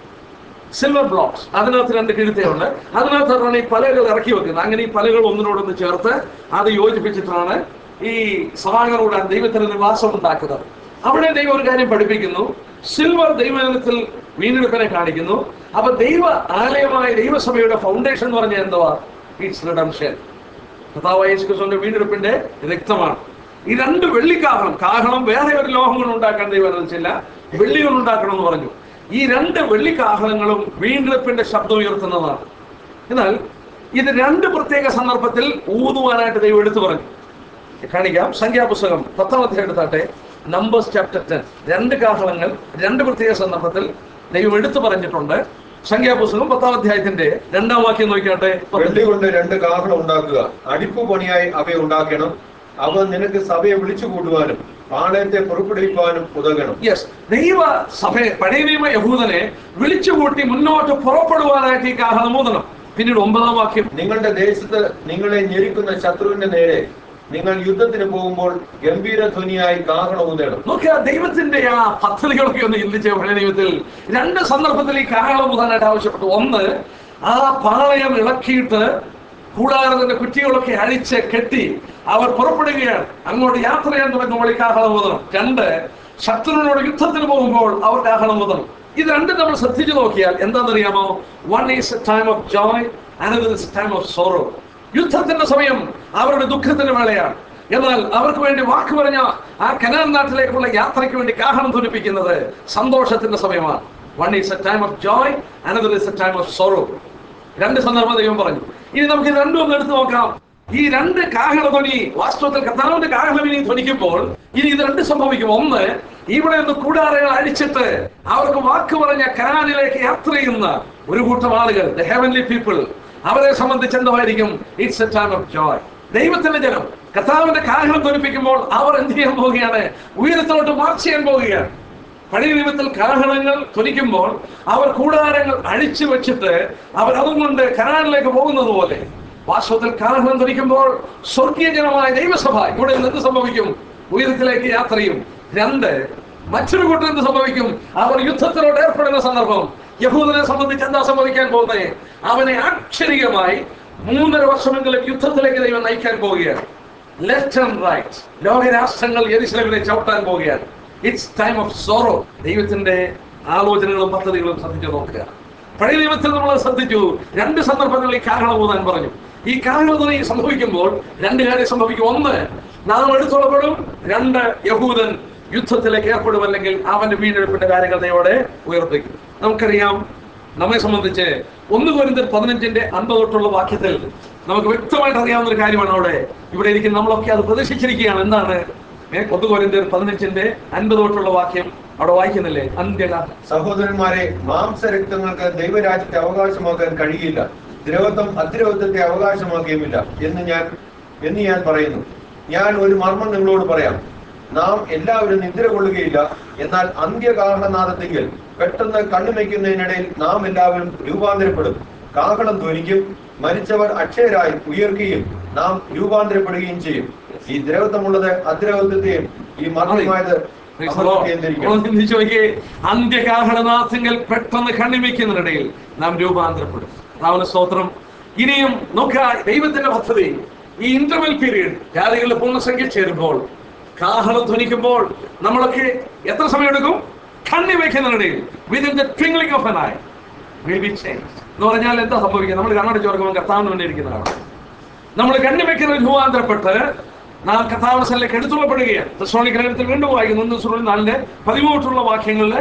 സിൽവർ ബ്ലോക്സ് അതിനകത്ത് രണ്ട് കിഴുത്തയുണ്ട് അതിനകത്താണ് ഈ പലകൾ ഇറക്കി വെക്കുന്നത് അങ്ങനെ ഈ പലകൾ ഒന്നിനോടൊന്ന് ചേർത്ത് അത് യോജിപ്പിച്ചിട്ടാണ് ഈ സമാഗമനോട് ദൈവത്തിന് നിവാസം ഉണ്ടാക്കുന്നത് അവിടെ ദൈവം ഒരു കാര്യം പഠിപ്പിക്കുന്നു സിൽവർ ദൈവത്തിൽ വീണ്ടെടുപ്പിനെ കാണിക്കുന്നു അപ്പൊ ദൈവ ആലയമായ ദൈവസഭയുടെ ഫൗണ്ടേഷൻ എന്ന് പറഞ്ഞാൽ എന്തുവാ ഇറ്റ്സ് റിഡംഷൻ കഥാവായ യേശുക്രിസ്തുവിന്റെ വീണ്ടെടുപ്പിന്റെ രക്തമാണ് ഈ രണ്ട് വെള്ളിക്കാഹളം കാഹളം വേറെ ഒരു ലോഹം കൊണ്ട് ഉണ്ടാക്കാൻ ദൈവം അനുവദിച്ചില്ല വെള്ളി കൊണ്ട് ഉണ്ടാക്കണം എന്ന് പറഞ്ഞു ഈ രണ്ട് വെള്ളിക്കാഹളങ്ങളും വീണ്ടെടുപ്പിന്റെ ശബ്ദം ഉയർത്തുന്നതാണ് എന്നാൽ ഇത് രണ്ട് പ്രത്യേക സന്ദർഭത്തിൽ ഊതുവാനായിട്ട് ദൈവം എടുത്തു പറഞ്ഞു കാണിക്കാം സംഖ്യാപുസ്തകം പത്താം അധ്യായം എടുത്താട്ടെ നമ്പേഴ്സ് ചാപ്റ്റർ ടെൻ രണ്ട് കാഹളങ്ങൾ രണ്ട് പ്രത്യേക സന്ദർഭത്തിൽ ദൈവം എടുത്തു പറഞ്ഞിട്ടുണ്ട് സംഖ്യാപുസ്തകം പത്താം അധ്യായത്തിന്റെ രണ്ടാം വാക്യം നോക്കിയാട്ടെ വെള്ളി കൊണ്ട് രണ്ട് കാഹളം ഉണ്ടാക്കുക അടിപ്പു പണിയായി അവയെ ഉണ്ടാക്കണം അവ നിനക്ക് സഭയെ വിളിച്ചു കൂട്ടുവാനും പാളയത്തെ പുറപ്പെടുവിക്കുവാനും ഉതകണം യെസ് ദൈവ സഭയെ പഴയ നിയമ യഹൂദനെ വിളിച്ചുകൂട്ടി മുന്നോട്ട് പുറപ്പെടുവാനായിട്ട് ഈ കാഹളം ഊതണം പിന്നീട് ഒമ്പതാം വാക്യം നിങ്ങളുടെ ദേശത്ത് നിങ്ങളെ ഞെരുക്കുന്ന ശത്രുവിന്റെ നേരെ നിങ്ങൾ യുദ്ധത്തിന് പോകുമ്പോൾ ഗംഭീര ധ്വനിയായി കാഹളം ഊതണം നോക്കുക ദൈവത്തിന്റെ ആ പദ്ധതികളൊക്കെ ഒന്ന് ചിന്തിച്ച പഴയ നിയമത്തിൽ രണ്ട് സന്ദർഭത്തിൽ ഈ കാഹളം ഊതാനായിട്ട് ആവശ്യപ്പെട്ടു ഒന്ന് ആ പാളയം ഇളക്കിയിട്ട് കൂടാരത്തിന്റെ കുറ്റികളൊക്കെ അഴിച്ച് കെട്ടി അവർ പുറപ്പെടുകയാണ് അങ്ങോട്ട് യാത്ര ചെയ്യാൻ തുടങ്ങുമ്പോൾ ഈ കാഹളം ഊതണം രണ്ട് ശത്രുവിനോട് യുദ്ധത്തിന് പോകുമ്പോൾ അവർ കാഹളം ഊതണം ഇത് രണ്ടും നമ്മൾ ശ്രദ്ധിച്ചു നോക്കിയാൽ എന്താണെന്നറിയാമോ one is a time of joy another is time of sorrow യുദ്ധത്തിന്റെ സമയം അവരുടെ ദുഃഖത്തിന്റെ വേളയാണ് എന്നാൽ അവർക്ക് വേണ്ടി വാക്ക് പറഞ്ഞ ആ കനാൻ നാട്ടിലേക്കുള്ള യാത്രയ്ക്ക് വേണ്ടി കാഹളം ധ്വനിപ്പിക്കുന്നത് സന്തോഷത്തിന്റെ സമയമാണ് one is a time of joy another is a time of sorrow രണ്ട് സന്ദർഭം ദൈവം പറഞ്ഞു ഇനി നമുക്ക് ഇത് രണ്ടും ഒന്ന് എടുത്തു നോക്കാം ഈ രണ്ട് കാഹള ധ്വനി വാസ്തവത്തിൽ കർത്താവിന്റെ കാഹളം ഇനി ധ്വനിക്കുമ്പോൾ ഇനി ഇത് രണ്ട് സംഭവിക്കും ഒന്ന് ഇവിടെ നിന്ന് കൂടാരങ്ങൾ അഴിച്ചിട്ട് അവർക്ക് വാക്ക് പറഞ്ഞ കനാനിലേക്ക് യാത്ര ചെയ്യുന്ന ഒരു കൂട്ടം ആളുകൾ ദ ഹെവൻലി പീപ്പിൾ അവരെ സംബന്ധിച്ച് എന്തായിരിക്കും it's a time of joy ദൈവത്തിന്റെ ജനം കർത്താവിന്റെ കാഹളം ധ്വനിപ്പിക്കുമ്പോൾ അവർ എന്ത് ചെയ്യാൻ പോവുകയാണ് ഉയരത്തിലോട്ട് മാർച്ച് ചെയ്യാൻ പോവുകയാണ് പഴയ നിയമത്തിൽ കാഹളങ്ങൾ ധ്വനിക്കുമ്പോൾ അവർ കൂടാരങ്ങൾ അഴിച്ചു വെച്ചിട്ട് അവർ അതും കൊണ്ട് കനാലിലേക്ക് പോകുന്നത് പോലെ വാസ്തവത്തിൽ കാഹളം ധരിക്കുമ്പോൾ സ്വർഗീയ ജനമായ ദൈവസഭ ഇവിടെ നിന്ന് എന്ത് സംഭവിക്കും ഉയരത്തിലേക്ക് യാത്ര ചെയ്യും രണ്ട് മറ്റൊരു കൂട്ടർ എന്ത് സംഭവിക്കും അവർ യുദ്ധത്തിലോട്ട് ഏർപ്പെടുന്ന സന്ദർഭം യഹൂദനെ സംബന്ധിച്ച് എന്താ സംഭവിക്കാൻ പോകുന്നത് അവനെ അക്ഷരികമായി മൂന്നര വർഷമെങ്കിലും യുദ്ധത്തിലേക്ക് ദൈവം നയിക്കാൻ പോവുകയാണ് ലെഫ്റ്റ് ആൻഡ് റൈറ്റ് ലോകരാഷ്ട്രങ്ങൾ യെരുശലേമിനെ ചവിട്ടാൻ പോവുകയാണ് ഇറ്റ്സ് ടൈം ഓഫ് സോറോ ദൈവത്തിന്റെ ആലോചനകളും പദ്ധതികളും ശ്രദ്ധിച്ചു നോക്കുക പഴയ നിയമത്തിൽ നമ്മൾ ശ്രദ്ധിച്ചു രണ്ട് സന്ദർഭങ്ങളിൽ ഈ കാഹളം ഊതാൻ പറഞ്ഞു ഈ കാഹളധ്വനി സംഭവിക്കുമ്പോൾ രണ്ട് കാര്യം സംഭവിക്കും ഒന്ന് നാം എടുത്തുള്ളപ്പെടും രണ്ട് യഹൂദൻ യുദ്ധത്തിലേക്ക് ഏർപ്പെടും അല്ലെങ്കിൽ അവന്റെ വീണ്ടെടുപ്പിന്റെ കാര്യങ്ങൾ ദൈവോടെ ഉയർപ്പിക്കും നമുക്കറിയാം നമ്മെ സംബന്ധിച്ച് ഒന്ന് കോരിന്തർ പതിനഞ്ചിന്റെ അൻപത് തൊട്ടുള്ള വാക്യത്തിൽ നമുക്ക് വ്യക്തമായിട്ട് അറിയാവുന്ന ഒരു കാര്യമാണ് അവിടെ ഇവിടെ ഇരിക്കുന്ന നമ്മളൊക്കെ അത് പ്രതീക്ഷിച്ചിരിക്കുകയാണ് എന്താണ് ഏ, ഒന്ന് കോരിന്തർ പതിനഞ്ചിന്റെ അൻപത് തൊട്ടുള്ള വാക്യം അവിടെ വായിക്കുന്നില്ലേ അന്ത്യകാലം സഹോദരന്മാരെ മാംസരക്തങ്ങൾക്ക് ദൈവരാജ്യത്തെ അവകാശമാക്കാൻ കഴിയില്ല ദ്രവത്വം അദ്രവത്വത്തെ അവകാശമാക്കിയുമില്ല എന്ന് ഞാൻ എന്ന് ഞാൻ പറയുന്നു ഞാൻ ഒരു മർമ്മം നിങ്ങളോട് പറയാം നാം എല്ലാവരും നിദ്ര കൊള്ളുകയില്ല എന്നാൽ അന്ത്യകാഹളനാദത്തെങ്കിൽ പെട്ടെന്ന് കണ്ണുമയ്ക്കുന്നതിനിടയിൽ നാം എല്ലാവരും രൂപാന്തരപ്പെടും കാഹളം ധ്വനിക്കും മരിച്ചവർ അക്ഷയരായി ഉയർക്കുകയും നാം രൂപാന്തരപ്പെടുകയും ചെയ്യും ഈ ദ്രവത്വമുള്ളത് അദ്രവത്വത്തെയും ഈ മർമ്മമായത് Praise the Lord. കേന്ദ്രീകരിക്കും ഒന്ന് ചിന്തിച്ചു നോക്കിയേ അന്ത്യകാഹളനാഥങ്ങൾ പെട്ടെന്ന് കണ്ണിമയ്ക്കുന്നതിനിടയിൽ നാം രൂപാന്തരപ്പെടും രാവണ സ്തോത്രം ഇനിയും നോക്കുക ദൈവത്തിന്റെ പദ്ധതി ഈ ഇന്റർവെൽ പീരീഡ് ജാതികളുടെ പൂർണ്ണസംഖ്യ ചേരുമ്പോൾ കാഹളം ധ്വനിക്കുമ്പോൾ നമ്മളൊക്കെ എത്ര സമയം എടുക്കും കണ്ണിമയ്ക്കുന്നതിനിടയിൽ within the twinkling of an eye will be change എന്ന് പറഞ്ഞാൽ എന്താ സംഭവിക്കുക നമ്മൾ കണ്ണടച്ച് ഓർക്കുമ്പോൾ കർത്താവിന് വേണ്ടി ഇരിക്കുന്നതാണ് നമ്മൾ കണ്ണിമയ്ക്കുന്ന രൂപാന്തരപ്പെട്ട് നാം കഥാവസനിലേക്ക് എടുത്തുള്ളപ്പെടുകയാണ് ക്രിസ്തോണിക് ലേഖനത്തിൽ വീണ്ടും വായിക്കുന്നു ഒന്ന് സുറിൽ നാലിന്റെ പതിമൂട്ടുള്ള വാക്യങ്ങളിൽ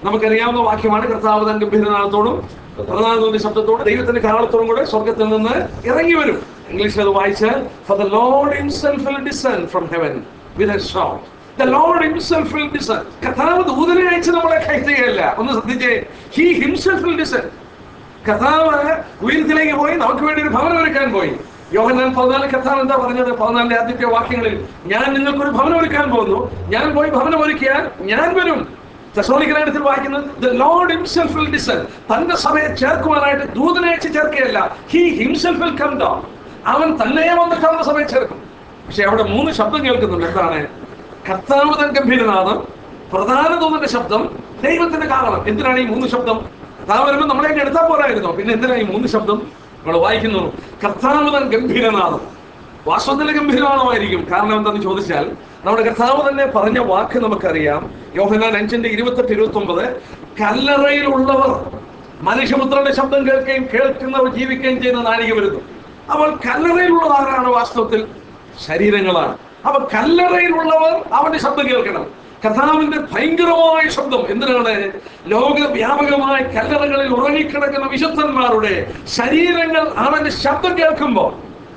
നമുക്കറിയാവുന്ന വാക്യമാണ് കർത്താവ് തന്റെ ഗംഭീരനാഥത്തോടും പ്രധാനത്തിന്റെ ശബ്ദത്തോടും ദൈവത്തിന്റെ കാലത്തോടും കൂടെ സ്വർഗത്തിൽ നിന്ന് ഇറങ്ങി വരും ഇംഗ്ലീഷിൽ അത് വായിച്ചാൽ for the Lord himself will descend from heaven with a shout the Lord himself will descend കർത്താവ് ദൂതനെ അയച്ച് നമ്മളെ കയറ്റുകയല്ല ഒന്ന് ശ്രദ്ധിച്ചേ ഹി ഹിംസെൽഫ് വിൽ ഡിസെൻഡ് കർത്താവ് ഉയരത്തിലേക്ക് പോയി നമുക്ക് വേണ്ടി ഒരു ഭവനം ഒരുക്കാൻ പോയി യോഹന്നാൻ പതിനാല് കർത്താവ് എന്താ പറഞ്ഞത് പതിനാലിന്റെ ആദ്യത്തെ വാക്യങ്ങളിൽ ഞാൻ നിങ്ങൾക്കൊരു ഭവനം ഒരുക്കാൻ പോകുന്നു ഞാൻ പോയി ഭവനം ഒരുക്കിയാൽ ഞാൻ വരും തെസോണിക്കലായിടത്തിൽ വായിക്കുന്നത് the Lord himself will descend തന്റെ സഭയെ ചേർക്കുവാനായിട്ട് ദൂതനെ അയച്ച് ചേർക്കുകയല്ല he himself will come down അവൻ തന്നെ വന്നിട്ട് അവന്റെ സഭയെ ചേർക്കും പക്ഷെ അവിടെ മൂന്ന് ശബ്ദം കേൾക്കുന്നുണ്ട് എന്താണ് കർത്താവ് തൻ ഗംഭീരനാഥം പ്രധാന ദൂതന്റെ ശബ്ദം ദൈവത്തിന്റെ കാരണം എന്തിനാണ് ഈ മൂന്ന് ശബ്ദം കർത്താവ് വരുമ്പോൾ നമ്മളെയൊക്കെ എടുത്താൽ പോരായിരുന്നോ പിന്നെ എന്തിനാ ഈ മൂന്ന് ശബ്ദം നമ്മൾ വായിക്കുന്നു കർത്താവ് തൻ ഗംഭീരനാഥം വാസ്തവത്തിൽ ഗംഭീരമാണമായിരിക്കും കാരണം എന്താണെന്ന് ചോദിച്ചാൽ നമ്മുടെ കർത്താവ് തന്നെ പറഞ്ഞ വാക്ക് നമുക്കറിയാം യോഹനാൻ അഞ്ചിന്റെ ഇരുപത്തെട്ട് ഇരുപത്തി ഒമ്പത് കല്ലറയിലുള്ളവർ മനുഷ്യപുത്രന്റെ ശബ്ദം കേൾക്കുകയും കേൾക്കുന്നവർ ജീവിക്കുകയും ചെയ്യുന്ന നാഴിക വരുന്നു അവൾ കല്ലറയിലുള്ളത് ആരാണ് വാസ്തവത്തിൽ ശരീരങ്ങളാണ് അപ്പൊ കല്ലറയിലുള്ളവർ അവന്റെ ശബ്ദം കേൾക്കണം കർത്താവിന്റെ ഭയങ്കരമായ ശബ്ദം എന്തിനാണ് ലോകവ്യാപകമായ കല്ലറകളിൽ ഉറങ്ങിക്കിടക്കുന്ന വിശുദ്ധന്മാരുടെ ശരീരങ്ങൾ അവന്റെ ശബ്ദം കേൾക്കുമ്പോൾ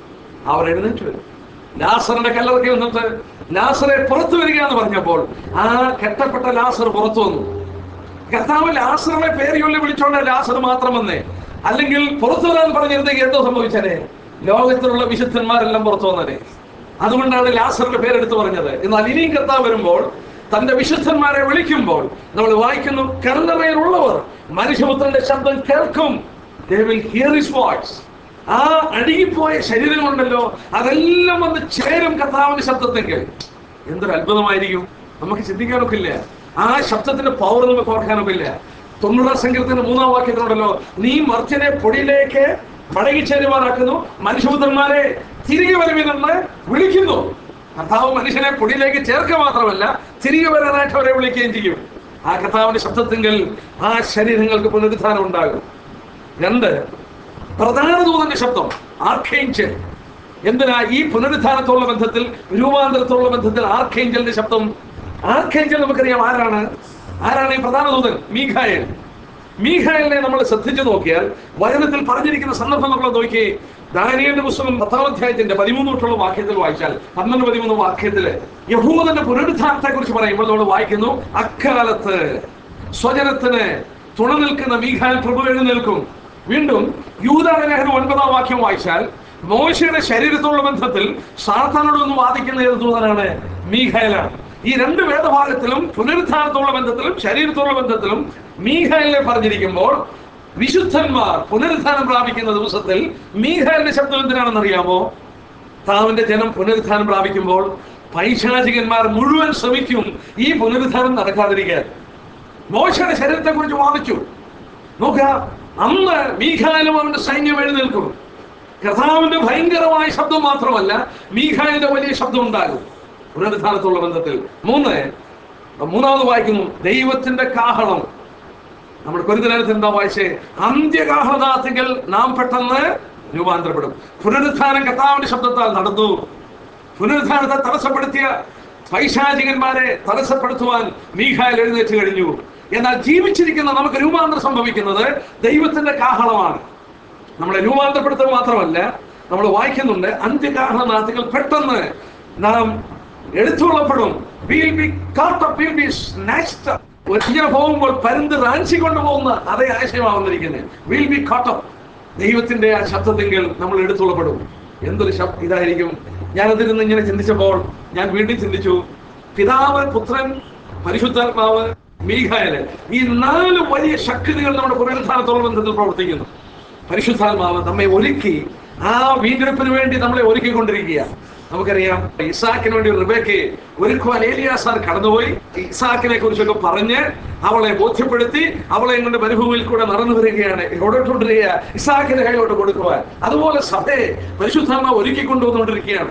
അവർ എഴുന്നേറ്റ് വരും ലാസറിന്റെ കല്ലറയ്ക്ക് വന്നിട്ട് ലാസറെ പുറത്തു വരിക എന്ന് പറഞ്ഞപ്പോൾ ആ കെട്ടപ്പെട്ട ലാസർ പുറത്തു വന്നു കർത്താവ് ലാസറിനെ പേര് ചൊല്ലി വിളിച്ചോണ്ട് ലാസർ മാത്രം വന്നേ അല്ലെങ്കിൽ പുറത്തു വരാൻ പറഞ്ഞിരുന്നെങ്കിൽ എന്തോ സംഭവിച്ചനെ ലോകത്തിലുള്ള വിശുദ്ധന്മാരെല്ലാം പുറത്തു വന്നനെ അതുകൊണ്ടാണ് ലാസറിന്റെ പേരെടുത്ത് പറഞ്ഞത് എന്നാൽ ഇനിയും കർത്താവ് വരുമ്പോൾ തന്റെ വിശുദ്ധന്മാരെ വിളിക്കുമ്പോൾ നമ്മൾ വായിക്കുന്നു കല്ലറയിലുള്ളവർ മനുഷ്യപുത്രന്റെ ശബ്ദം കേൾക്കും they will hear his voice ആ അടിയിപ്പോയ ശരീരങ്ങളുണ്ടല്ലോ അതെല്ലാം വന്ന് ചേരും കർത്താവിന്റെ ശബ്ദത്തെങ്കിൽ എന്തൊരു അത്ഭുതമായിരിക്കും നമുക്ക് ചിന്തിക്കാനൊക്കെ ഇല്ല ആ ശബ്ദത്തിന്റെ പവർ നമുക്ക് ഓർക്കാനൊക്കെ ഇല്ല തൊണ്ണൂറാം സങ്കീർത്തിന്റെ മൂന്നാം വാക്യത്തിലുണ്ടല്ലോ നീ മർച്ചനെ പൊടിയിലേക്ക് മടങ്ങി ചേരുവാനാക്കുന്നു മനുഷ്യപുത്രന്മാരെ തിരികെ വരുവിനെന്ന് വിളിക്കുന്നു കർത്താവ് മനുഷ്യനെ പൊടിയിലേക്ക് ചേർക്കുക മാത്രമല്ല തിരികെ വരാനായിട്ട് അവരെ വിളിക്കുകയും ചെയ്യും ആ കർത്താവിന്റെ ശബ്ദത്തെങ്കിൽ ആ ശരീരങ്ങൾക്ക് പുനരുദ്ധാനം ഉണ്ടാകും രണ്ട് പ്രധാന ദൂതന്റെ ശബ്ദം ആർക്കേഞ്ചൽ എന്തിനാ ഈ പുനരുദ്ധാനത്തോടുള്ള ബന്ധത്തിൽ രൂപാന്തരത്തോടുള്ള ബന്ധത്തിൽ ആർക്കേഞ്ചലിന്റെ ശബ്ദം ആർക്കേഞ്ചൽ നമുക്കറിയാം ആരാണ് ആരാണ് ഈ പ്രധാന ദൂതൻ മീഖായൽ മീഖായലിനെ നമ്മൾ ശ്രദ്ധിച്ചു നോക്കിയാൽ വചനത്തിൽ പറഞ്ഞിരിക്കുന്ന സന്ദർഭം നമ്മൾ നോക്കി ദാനിയലിന്റെ പുസ്തകം പത്താം അധ്യായത്തിന്റെ പതിമൂന്ന് തൊട്ടുള്ള വാക്യത്തിൽ വായിച്ചാൽ പന്ത്രണ്ട് പതിമൂന്ന് വാക്യത്തില് യഹൂദന്റെ പുനരുദ്ധാനത്തെ കുറിച്ച് പറയുമ്പോൾ നമ്മൾ വായിക്കുന്നു അക്കാലത്ത് സ്വജനത്തിന് തുണ നിൽക്കുന്ന മീഖായൽ പ്രഭു എഴുന്നേൽക്കും വീണ്ടും യൂതാലേഖനം ഒൻപതാം വാക്യം വായിച്ചാൽ മോശയുടെ ശരീരത്തോടുള്ള ബന്ധത്തിൽ സാത്താനോട് ഒന്ന് വാദിക്കുന്ന ഏത് ദൂതനാണ് മീഖായലാണ് ഈ രണ്ട് വേദഭാഗത്തിലും പുനരുദ്ധാനത്തോടുള്ള ബന്ധത്തിലും ശരീരത്തോടുള്ള ബന്ധത്തിലും മീഖായലിനെ പറഞ്ഞിരിക്കുമ്പോൾ വിശുദ്ധന്മാർ പുനരുദ്ധാനം പ്രാപിക്കുന്ന ദിവസത്തിൽ മീഖായലിന്റെ ശബ്ദം എന്തിനാണെന്ന് അറിയാമോ താവിന്റെ ജനം പുനരുദ്ധാനം പ്രാപിക്കുമ്പോൾ പൈശാചികന്മാർ മുഴുവൻ ശ്രമിക്കും ഈ പുനരുദ്ധാനം നടക്കാതിരിക്കാൻ മോശയുടെ ശരീരത്തെ കുറിച്ച് വാദിച്ചു നോക്കുക അന്ന് മീഖായാലും അവന്റെ സൈന്യം എഴുന്നേൽക്കും കർത്താവിന്റെ ഭയങ്കരമായ ശബ്ദം മാത്രമല്ല മീഖായലിന്റെ വലിയ ശബ്ദം ഉണ്ടാകും പുനരുദ്ധാനത്തുള്ള ബന്ധത്തിൽ മൂന്ന് മൂന്നാമത് വായിക്കുന്നു ദൈവത്തിന്റെ കാഹളം നമ്മുടെ കൊരിന്തനത്തിൽ എന്താ വായിച്ചേ അന്ത്യകാഹളദാസികൾ നാം പെട്ടെന്ന് രൂപാന്തരപ്പെടും പുനരുദ്ധാനം കർത്താവിന്റെ ശബ്ദത്താൽ നടന്നു പുനരുദ്ധാനത്തെ തടസ്സപ്പെടുത്തിയ പൈശാചികന്മാരെ തടസ്സപ്പെടുത്തുവാൻ മീഖായൽ എഴുന്നേറ്റ് കഴിഞ്ഞു എന്നാൽ ജീവിച്ചിരിക്കുന്ന നമുക്ക് രൂപാന്തരം സംഭവിക്കുന്നത് ദൈവത്തിന്റെ കാഹളമാണ് നമ്മളെ രൂപാന്തരപ്പെടുത്തുക മാത്രമല്ല നമ്മൾ വായിക്കുന്നുണ്ട് അന്ത്യകാഹളനാഥികൾ പെട്ടെന്ന് നാം എടുത്തുകൊള്ളപ്പെടും We'll be caught up, we'll be snatched up. ഒരു ഇങ്ങനെ പോകുമ്പോൾ പരുന്ത് റാഞ്ചി കൊണ്ടുപോകുന്ന അതേ ആശയമാണ് വന്നിരിക്കുന്നത് വിൽ ബി കാട്ടപ്പ് ദൈവത്തിന്റെ ആ ശബ്ദത്തെങ്കിൽ നമ്മൾ എടുത്തുള്ളപ്പെടും എന്തൊരു ശബ്ദം ഇതായിരിക്കും ഞാനതിരുന്ന് ഇങ്ങനെ ചിന്തിച്ചപ്പോൾ ഞാൻ വീണ്ടും ചിന്തിച്ചു പിതാവ് പുത്രൻ പരിശുദ്ധാത്മാവ് മീഖായല് ഈ നാല് വലിയ ശക്തികൾ നമ്മുടെ പുനരുദ്ധാനത്തോളം ബന്ധത്തിൽ പ്രവർത്തിക്കുന്നു പരിശുദ്ധാത്മാവ് നമ്മെ ഒരുക്കി ആ വീണ്ടെടുപ്പിന് വേണ്ടി നമ്മളെ ഒരുക്കിക്കൊണ്ടിരിക്കുക നമുക്കറിയാം ഇസാക്കിന് വേണ്ടി റിബേക്ക് ഒരുക്കുവാൻ ഏലിയാസാർ കടന്നുപോയി ഇസാക്കിനെ കുറിച്ചൊക്കെ പറഞ്ഞ് അവളെ ബോധ്യപ്പെടുത്തി അവളെ കൊണ്ട് മരുഭൂമിയിൽ കൂടെ നടന്നു വരികയാണ് കൊണ്ടിരിക്കുക ഇസാക്കിന്റെ കൈലോട്ട് കൊടുക്കുവാൻ അതുപോലെ സഭയെ പരിശുദ്ധാത്മാവ് ഒരുക്കി കൊണ്ടുവന്നുകൊണ്ടിരിക്കുകയാണ്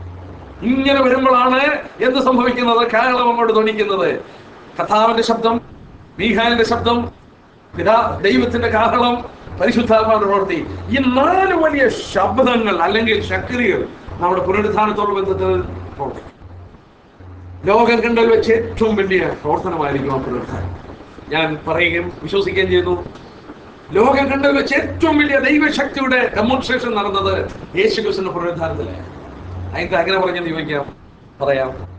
ഇങ്ങനെ വരുമ്പോഴാണ് എന്ത് സംഭവിക്കുന്നത് കാഹളം അങ്ങോട്ട് ധ്വനിക്കുന്നത് കഥാവിന്റെ ശബ്ദം മീഹാലിന്റെ ശബ്ദം പിതാ ദൈവത്തിന്റെ കാഹളം പരിശുദ്ധാത്മാവിന്റെ പ്രവൃത്തി ഈ നാല് വലിയ ശബ്ദങ്ങൾ അല്ലെങ്കിൽ ശക്തികൾ നമ്മുടെ പുനരുദ്ധാനത്തോട് ബന്ധത്തിൽ പ്രവർത്തിക്കും ലോകം കണ്ടൽ വെച്ച് ഏറ്റവും വലിയ പ്രവർത്തനമായിരിക്കും ആ പുനരുദ്ധാനം ഞാൻ പറയുകയും വിശ്വസിക്കുകയും ചെയ്യുന്നു ലോകം കണ്ടതിൽ വെച്ച് ഏറ്റവും വലിയ ദൈവശക്തിയുടെ ഡെമോൺസ്ട്രേഷൻ നടന്നത് യേശു ക്രിസ്തുവിന്റെ പുനരുദ്ധാരത്തിലാണ് അതിന് അങ്ങനെ പറഞ്ഞെന്ന് ചോദിക്കാം പറയാം